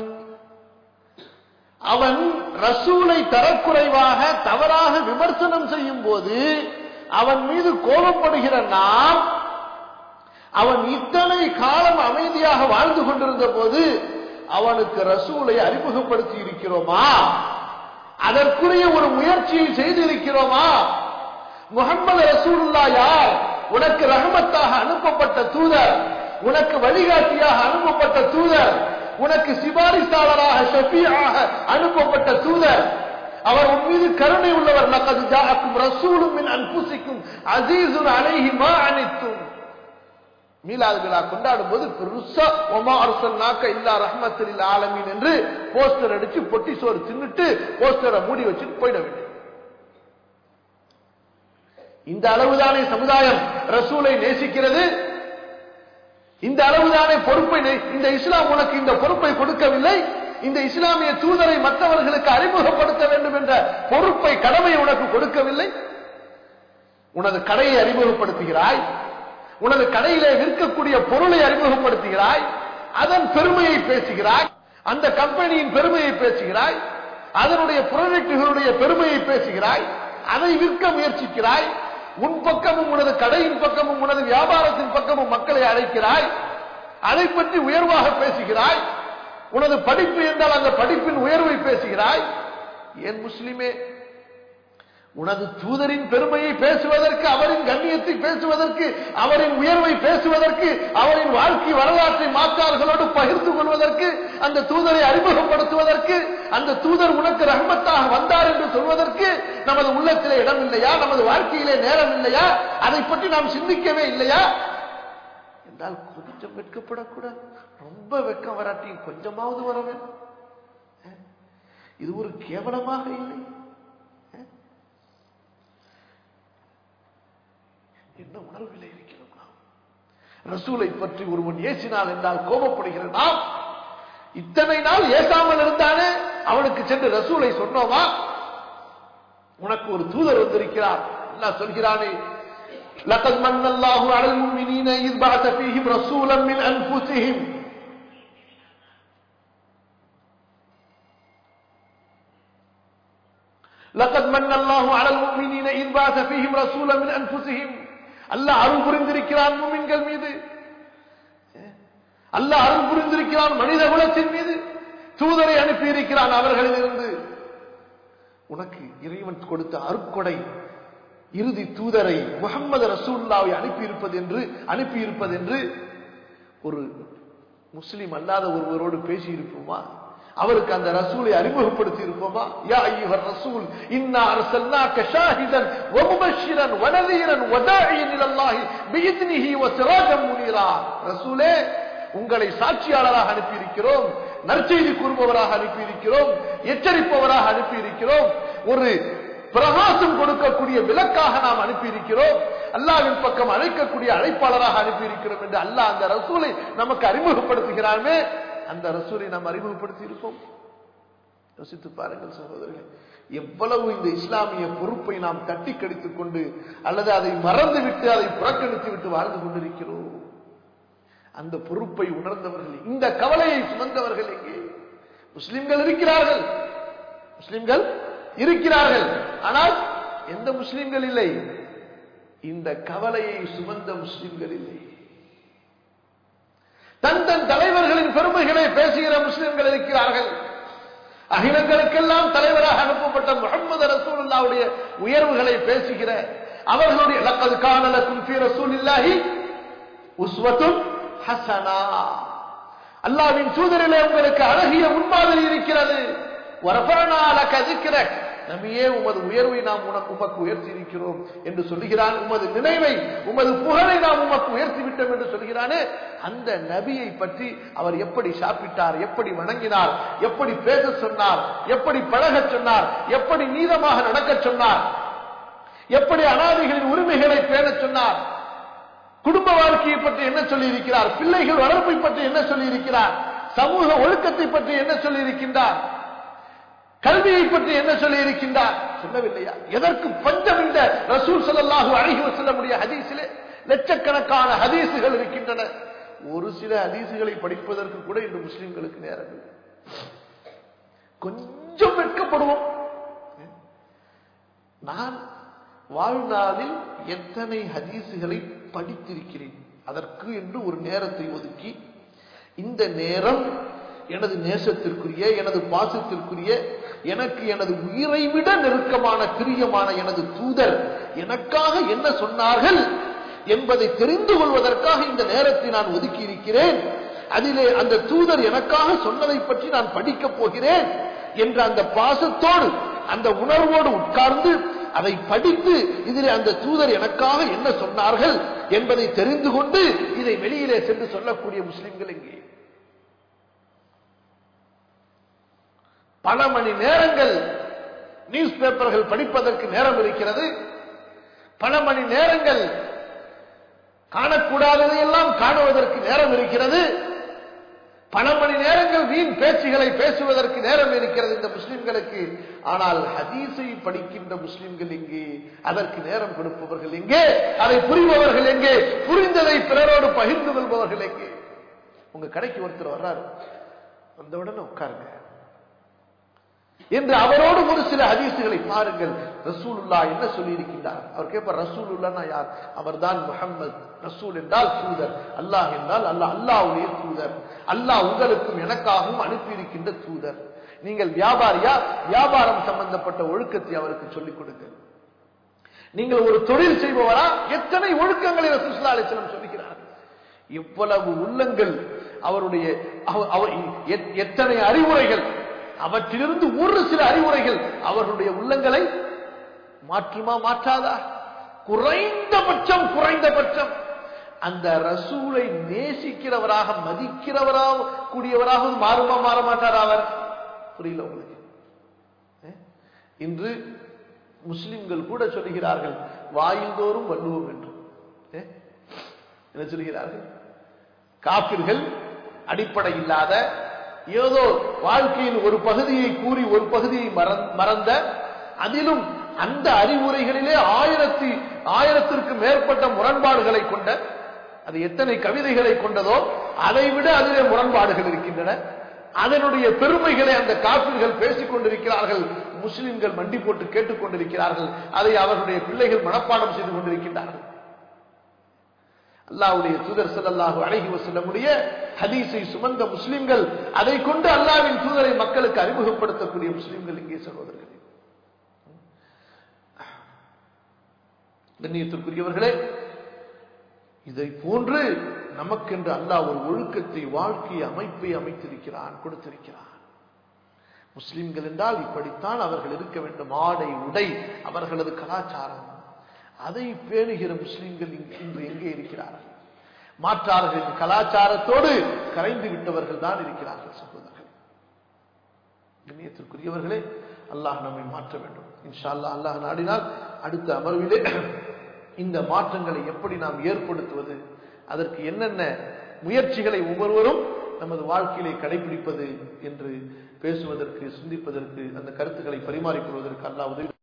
அவன் ரசூலை தரக்குறைவாக தவறாக விமர்சனம் செய்யும் போது அவன் மீது கோபப்படுகிற நாம் அவன் இத்தனை காலம் அமைதியாக வாழ்ந்து கொண்டிருந்த போது அவனுக்கு ரசூலை அறிமுகப்படுத்தி இருக்கிறோமா அதற்குரிய ஒரு முயற்சியை செய்திருக்கிறோமா முகமது ரசூலுல்லா யார் உனக்கு ரஹமத்தாக அனுப்பப்பட்ட தூதர் உனக்கு வழிகாட்டியாக அனுப்பப்பட்ட தூதர் உனக்கு சிபாரிசாளராக ஷபியாக அனுப்பப்பட்ட தூதர் அவர் உன் மீது கருணை உள்ளவர் லக்கது ஜாக்கும் ரசூலும் மின் அன்புசிக்கும் அசீசுன் அலைஹி மா அனைத்தும் மீலாது விழா கொண்டாடும் போது பெருசா ஒமா அரசல் நாக்க இல்லா ரஹமத்தில் ஆலமீன் என்று போஸ்டர் அடிச்சு பொட்டி சோறு தின்னுட்டு போஸ்டரை மூடி வச்சுட்டு போயிட வேண்டும் இந்த அளவுதானே சமுதாயம் ரசூலை நேசிக்கிறது இந்த அளவுதானே பொறுப்பை நே- இந்த இஸ்லாம் உனக்கு இந்த பொறுப்பை கொடுக்கவில்லை இந்த இஸ்லாமிய தூதரை மற்றவர்களுக்கு அறிமுகப்படுத்த வேண்டும் என்ற பொறுப்பை கடமை உனக்கு கொடுக்கவில்லை உனது கடையை அறிமுகப்படுத்துகிறாய் உனது கடையிலே விற்கக்கூடிய பொருளை அறிமுகப்படுத்துகிறாய் அதன் பெருமையை பேசுகிறாய் அந்த கம்பெனியின் பெருமையை பேசுகிறாய் அதனுடைய ப்ராடக்டுகளுடைய பெருமையை பேசுகிறாய் அதை விற்க முயற்சிக்கிறாய் உன் பக்கமும் உனது கடையின் பக்கமும் உனது வியாபாரத்தின் பக்கமும் மக்களை அழைக்கிறாய் அதை பற்றி உயர்வாக பேசுகிறாய் உனது படிப்பு என்றால் அந்த படிப்பின் உயர்வை பேசுகிறாய் ஏன் முஸ்லிமே உனது தூதரின் பெருமையை பேசுவதற்கு அவரின் கண்ணியத்தை பேசுவதற்கு அவரின் உயர்வை பேசுவதற்கு அவரின் வாழ்க்கை வரலாற்றை மாற்றார்களோடு பகிர்ந்து கொள்வதற்கு அந்த தூதரை அறிமுகப்படுத்துவதற்கு அந்த தூதர் உனக்கு ரஹ்மத்தாக வந்தார் என்று சொல்வதற்கு நமது உள்ளத்திலே இடம் இல்லையா நமது வாழ்க்கையிலே நேரம் இல்லையா அதை பற்றி நாம் சிந்திக்கவே இல்லையா என்றால் கொஞ்சம் வெட்கப்படக்கூடாது ரொம்ப வெட்கம் வராட்டியும் கொஞ்சமாவது வர வேண்டும் அஹ்? இது ஒரு கேவலமாக இல்லை அஹ்? என்ன உணர்வில் இருக்கிறோம் நாம் ரசூலை பற்றி ஒருவன் ஏசினான் என்றால் கோபப்படுகிற நாம் இத்தனை நாள் ஏசாமல் இருந்தானே அவனுக்கு சென்று ரசூலை சொன்னோமா உனக்கு ஒரு தூதர் வந்திருக்கிறார் அல்லாஹ் சொல்கிறானே لقد من الله على المؤمنين إذ بعث فيهم رسولا من أنفسهم لقد من الله على المؤمنين إذ بعث فيهم رسولا من أنفسهم அல்லாஹ் அருள் புரிந்திருக்கிறான் மூமின்கள் மீது அல்லாஹ் அருள் புரிந்திருக்கிறான் மனித குலத்தின் மீது தூதரை அனுப்பி இருக்கிறான் அவர்களிலிருந்து உனக்கு இறைவன் கொடுத்த அருட்கொடை இறுதி தூதரை முகமது ரசூல்லாவை அனுப்பியிருப்பது என்று அனுப்பியிருப்பது என்று ஒரு முஸ்லிம் அல்லாத ஒருவரோடு பேசி இருப்போமா அவருக்கு அந்த ரசூலை அறிமுகப்படுத்தி இருப்போமா யா ஐயுஹர் ரசூல் இன்னா அர்சல்னாக ஷாஹிதன் வ முபஷ்ஷிரன் வ நதீரன் வ தாஇயன் இலல்லாஹி பிஇذنஹி வ சிராஜம் முனீரா ரசூலே உங்களை சாட்சியாளராக அனுப்பியிருக்கிறோம் நற்செய்தி கூறுபவராக அனுப்பியிருக்கிறோம் எச்சரிப்பவராக அனுப்பியிருக்கிறோம் ஒரு பிரகாசம் கொடுக்கக்கூடிய விளக்காக நாம் அனுப்பியிருக்கிறோம் அல்லாவின் பக்கம் அழைக்கக்கூடிய அழைப்பாளராக அனுப்பியிருக்கிறோம் என்று அல்லாஹ் அந்த ரசூலை நமக்கு அறிமுகப்படுத்துகிறாமே அந்த ரசூலை நாம் அறிமுகப்படுத்தி இருப்போம் யோசித்து பாருங்கள் சகோதரர்களே எவ்வளவு இந்த இஸ்லாமிய பொறுப்பை நாம் தட்டி கடித்துக் கொண்டு அல்லது அதை மறந்துவிட்டு அதை புறக்கணித்து விட்டு வாழ்ந்து கொண்டிருக்கிறோம் அந்த பொறுப்பை உணர்ந்தவர்கள் இந்த கவலையை சுமந்தவர்கள் எங்கே முஸ்லிம்கள் இருக்கிறார்கள் முஸ்லிம்கள் இருக்கிறார்கள் ஆனால் எந்த முஸ்லிம்கள் இல்லை இந்த கவலையை சுமந்த முஸ்லிம்கள் இல்லை தன் தன் தலைவர்களின் பெருமைகளை பேசுகிற முஸ்லிம்கள் இருக்கிறார்கள் அகிலங்களுக்கெல்லாம் தலைவராக அனுப்பப்பட்ட முகமது ரசூலுல்லாவுடைய உயர்வுகளை பேசுகிற அவர்களுடைய லக்கது காணலக்கும் ஃபீ ரசூலில்லாஹி உஸ்வத்துன் ஹசனா அல்லாவின் தூதரிலே உங்களுக்கு அழகிய முன்மாதிரி இருக்கிறது வரபரணா லக ذِكْرَكَ நபியே உமது உயர்வை நாம் உனக்கு உமக்கு உயர்த்தி இருக்கிறோம் என்று சொல்லுகிறான் உமது நினைவை உமது புகழை நாம் உமக்கு உயர்த்தி விட்டோம் என்று சொல்கிறானே அந்த நபியை பற்றி அவர் எப்படி சாப்பிட்டார் எப்படி வணங்கினார் எப்படி பேச சொன்னார் எப்படி பழகச் சொன்னார் எப்படி நீதமாக நடக்கச் சொன்னார் எப்படி அனாதைகளின் உரிமைகளை பேணச் சொன்னார் குடும்ப வாழ்க்கையை பற்றி என்ன சொல்லி இருக்கிறார் பிள்ளைகள் வளர்ப்பை பற்றி என்ன சொல்லி இருக்கிறார் சமூக ஒழுக்கத்தை பற்றி என்ன சொல்லி இருக்கின்றார் கல்வியை பற்றி என்ன சொல்லி இருக்கின்றார் சொல்லவில்லையா எதற்கு பஞ்சம் இந்த ரசூல் ஸல்லல்லாஹு அலைஹி வஸல்லமுடைய ஹதீஸிலே லட்சக்கணக்கான ஹதீஸுகள் இருக்கின்றன ஒரு சில ஹதீஸுகளை படிப்பதற்கு கூட இன்று முஸ்லிம்களுக்கு நேரம் இல்லை கொஞ்சம் வெட்கப்படுவோம் நான் வாழ்நாளில் எத்தனை ஹதீஸுகளை படித்திருக்கிறேன் அதற்கு என்று ஒரு நேரத்தை ஒதுக்கி இந்த நேரம் எனது நேசத்திற்குரிய எனது பாசத்திற்குரிய எனக்கு எனது உயிரை விட நெருக்கமான பிரியமான எனது தூதர் எனக்காக என்ன சொன்னார்கள் என்பதை தெரிந்து கொள்வதற்காக இந்த நேரத்தை நான் ஒதுக்கி இருக்கிறேன் அதிலே அந்த தூதர் எனக்காக சொன்னதை பற்றி நான் படிக்கப் போகிறேன் என்ற அந்த பாசத்தோடு அந்த உணர்வோடு உட்கார்ந்து அதை படித்து இதிலே அந்த தூதர் எனக்காக என்ன சொன்னார்கள் என்பதை தெரிந்து கொண்டு இதை வெளியிலே சென்று சொல்லக்கூடிய முஸ்லிம்கள் எங்கே பல மணி நேரங்கள் நியூஸ் பேப்பர்கள் படிப்பதற்கு நேரம் இருக்கிறது பல மணி நேரங்கள் காணக்கூடாததையெல்லாம் காணுவதற்கு நேரம் இருக்கிறது பல மணி நேரங்கள் வீண் பேச்சுகளை பேசுவதற்கு நேரம் இருக்கிறது இந்த முஸ்லிம்களுக்கு ஆனால் ஹதீஸை படிக்கின்ற முஸ்லிம்கள் எங்கே அதற்கு நேரம் கொடுப்பவர்கள் எங்கே அதை புரிபவர்கள் எங்கே புரிந்ததை பிறரோடு பகிர்ந்து கொள்பவர்கள் எங்கே உங்க கடைக்கு ஒருத்தர் வர்றாரு வந்தவுடனே உட்காருங்க என்று அவரோடு ஒரு சில ஹதீசுகளை பாருங்கள் ரசூலுல்லா என்ன சொல்லி இருக்கின்றார் அவர் கேட்பார் ரசூலுல்லா யார் அவர்தான் முகம்மது ரசூல் என்றால் தூதர் அல்லாஹ் என்றால் அல்லாஹ் அல்லாவுடைய தூதர் அல்லாஹ் உங்களுக்கும் எனக்காகவும் அனுப்பியிருக்கின்ற தூதர் நீங்கள் வியாபாரியா வியாபாரம் சம்பந்தப்பட்ட ஒழுக்கத்தை அவருக்கு சொல்லிக் கொடுங்கள் நீங்கள் ஒரு தொழில் செய்பவரா எத்தனை ஒழுக்கங்களை ரசூல்லா அலிஸ்லம் சொல்லுகிறார்கள் இவ்வளவு உள்ளங்கள் அவருடைய அவ- அவர் எத்- எத்தனை அறிவுரைகள் அவற்றிலிருந்து ஒரு சில அறிவுரைகள் அவர்களுடைய உள்ளங்களை மாற்றுமா மாற்றாதா குறைந்தபட்சம் குறைந்தபட்சம் அந்த ரசூலை நேசிக்கிறவராக மதிக்கிறவராக கூடியவராக மாறுமா மாற மாட்டாரா அவர் புரியல உங்களுக்கு அஹ்? இன்று முஸ்லிம்கள் கூட சொல்லுகிறார்கள் வாயில்தோறும் வள்ளுவோம் என்று அஹ்? என்ன சொல்கிறார்கள் காப்பிர்கள் அடிப்படை இல்லாத ஏதோ வாழ்க்கையின் ஒரு பகுதியை கூறி ஒரு பகுதியை மறந்- மறந்த அதிலும் அந்த அறிவுரைகளிலே ஆயிரத்தி ஆயிரத்திற்கு மேற்பட்ட முரண்பாடுகளை கொண்ட அது எத்தனை கவிதைகளை கொண்டதோ அதை விட அதிலே முரண்பாடுகள் இருக்கின்றன அதனுடைய பெருமைகளை அந்த காப்பிர்கள் பேசிக் கொண்டிருக்கிறார்கள் முஸ்லிம்கள் மண்டி போட்டு கேட்டுக் கொண்டிருக்கிறார்கள் அதை அவர்களுடைய பிள்ளைகள் மனப்பாடம் செய்து கொண்டிருக்கின்றார்கள் அல்லாஹ்வுடைய தூதர் ஸல்லல்லாஹு அலைஹி வஸல்லமுடைய ஹதீஸை சுமந்த முஸ்லிம்கள் அதை கொண்டு அல்லாஹ்வின் தூதரை மக்களுக்கு அறிமுகப்படுத்தக்கூடிய முஸ்லிம்கள் இங்கே சகோதரர்களே கண்ணியத்திற்குரியவர்களே இதை போன்று நமக்கென்று அல்லாஹ் ஒரு ஒழுக்கத்தை வாழ்க்கை அமைப்பை அமைத்திருக்கிறான் கொடுத்திருக்கிறான் முஸ்லிம்கள் என்றால் இப்படித்தான் அவர்கள் இருக்க வேண்டும் ஆடை உடை அவர்களது கலாச்சாரம் அதை பேணுகிற முஸ்லிம்கள் இங்கு- இன்று எங்கே இருக்கிறார்கள் மாற்றார்களின் கலாச்சாரத்தோடு கரைந்து விட்டவர்கள் தான் இருக்கிறார்கள் சகோதரர்கள் கண்ணியத்திற்குரியவர்களே அல்லாஹ் நம்மை மாற்ற வேண்டும் இன்ஷா அல்லாஹ் அல்லாஹ் நாடினால் அடுத்த அமர்விலே இந்த மாற்றங்களை எப்படி நாம் ஏற்படுத்துவது அதற்கு என்னென்ன முயற்சிகளை ஒவ்வொருவரும் நமது வாழ்க்கையிலே கடைபிடிப்பது என்று பேசுவதற்கு சிந்திப்பதற்கு அந்த கருத்துக்களை பரிமாறிக்கொள்வதற்கு அல்லாஹ் உதவி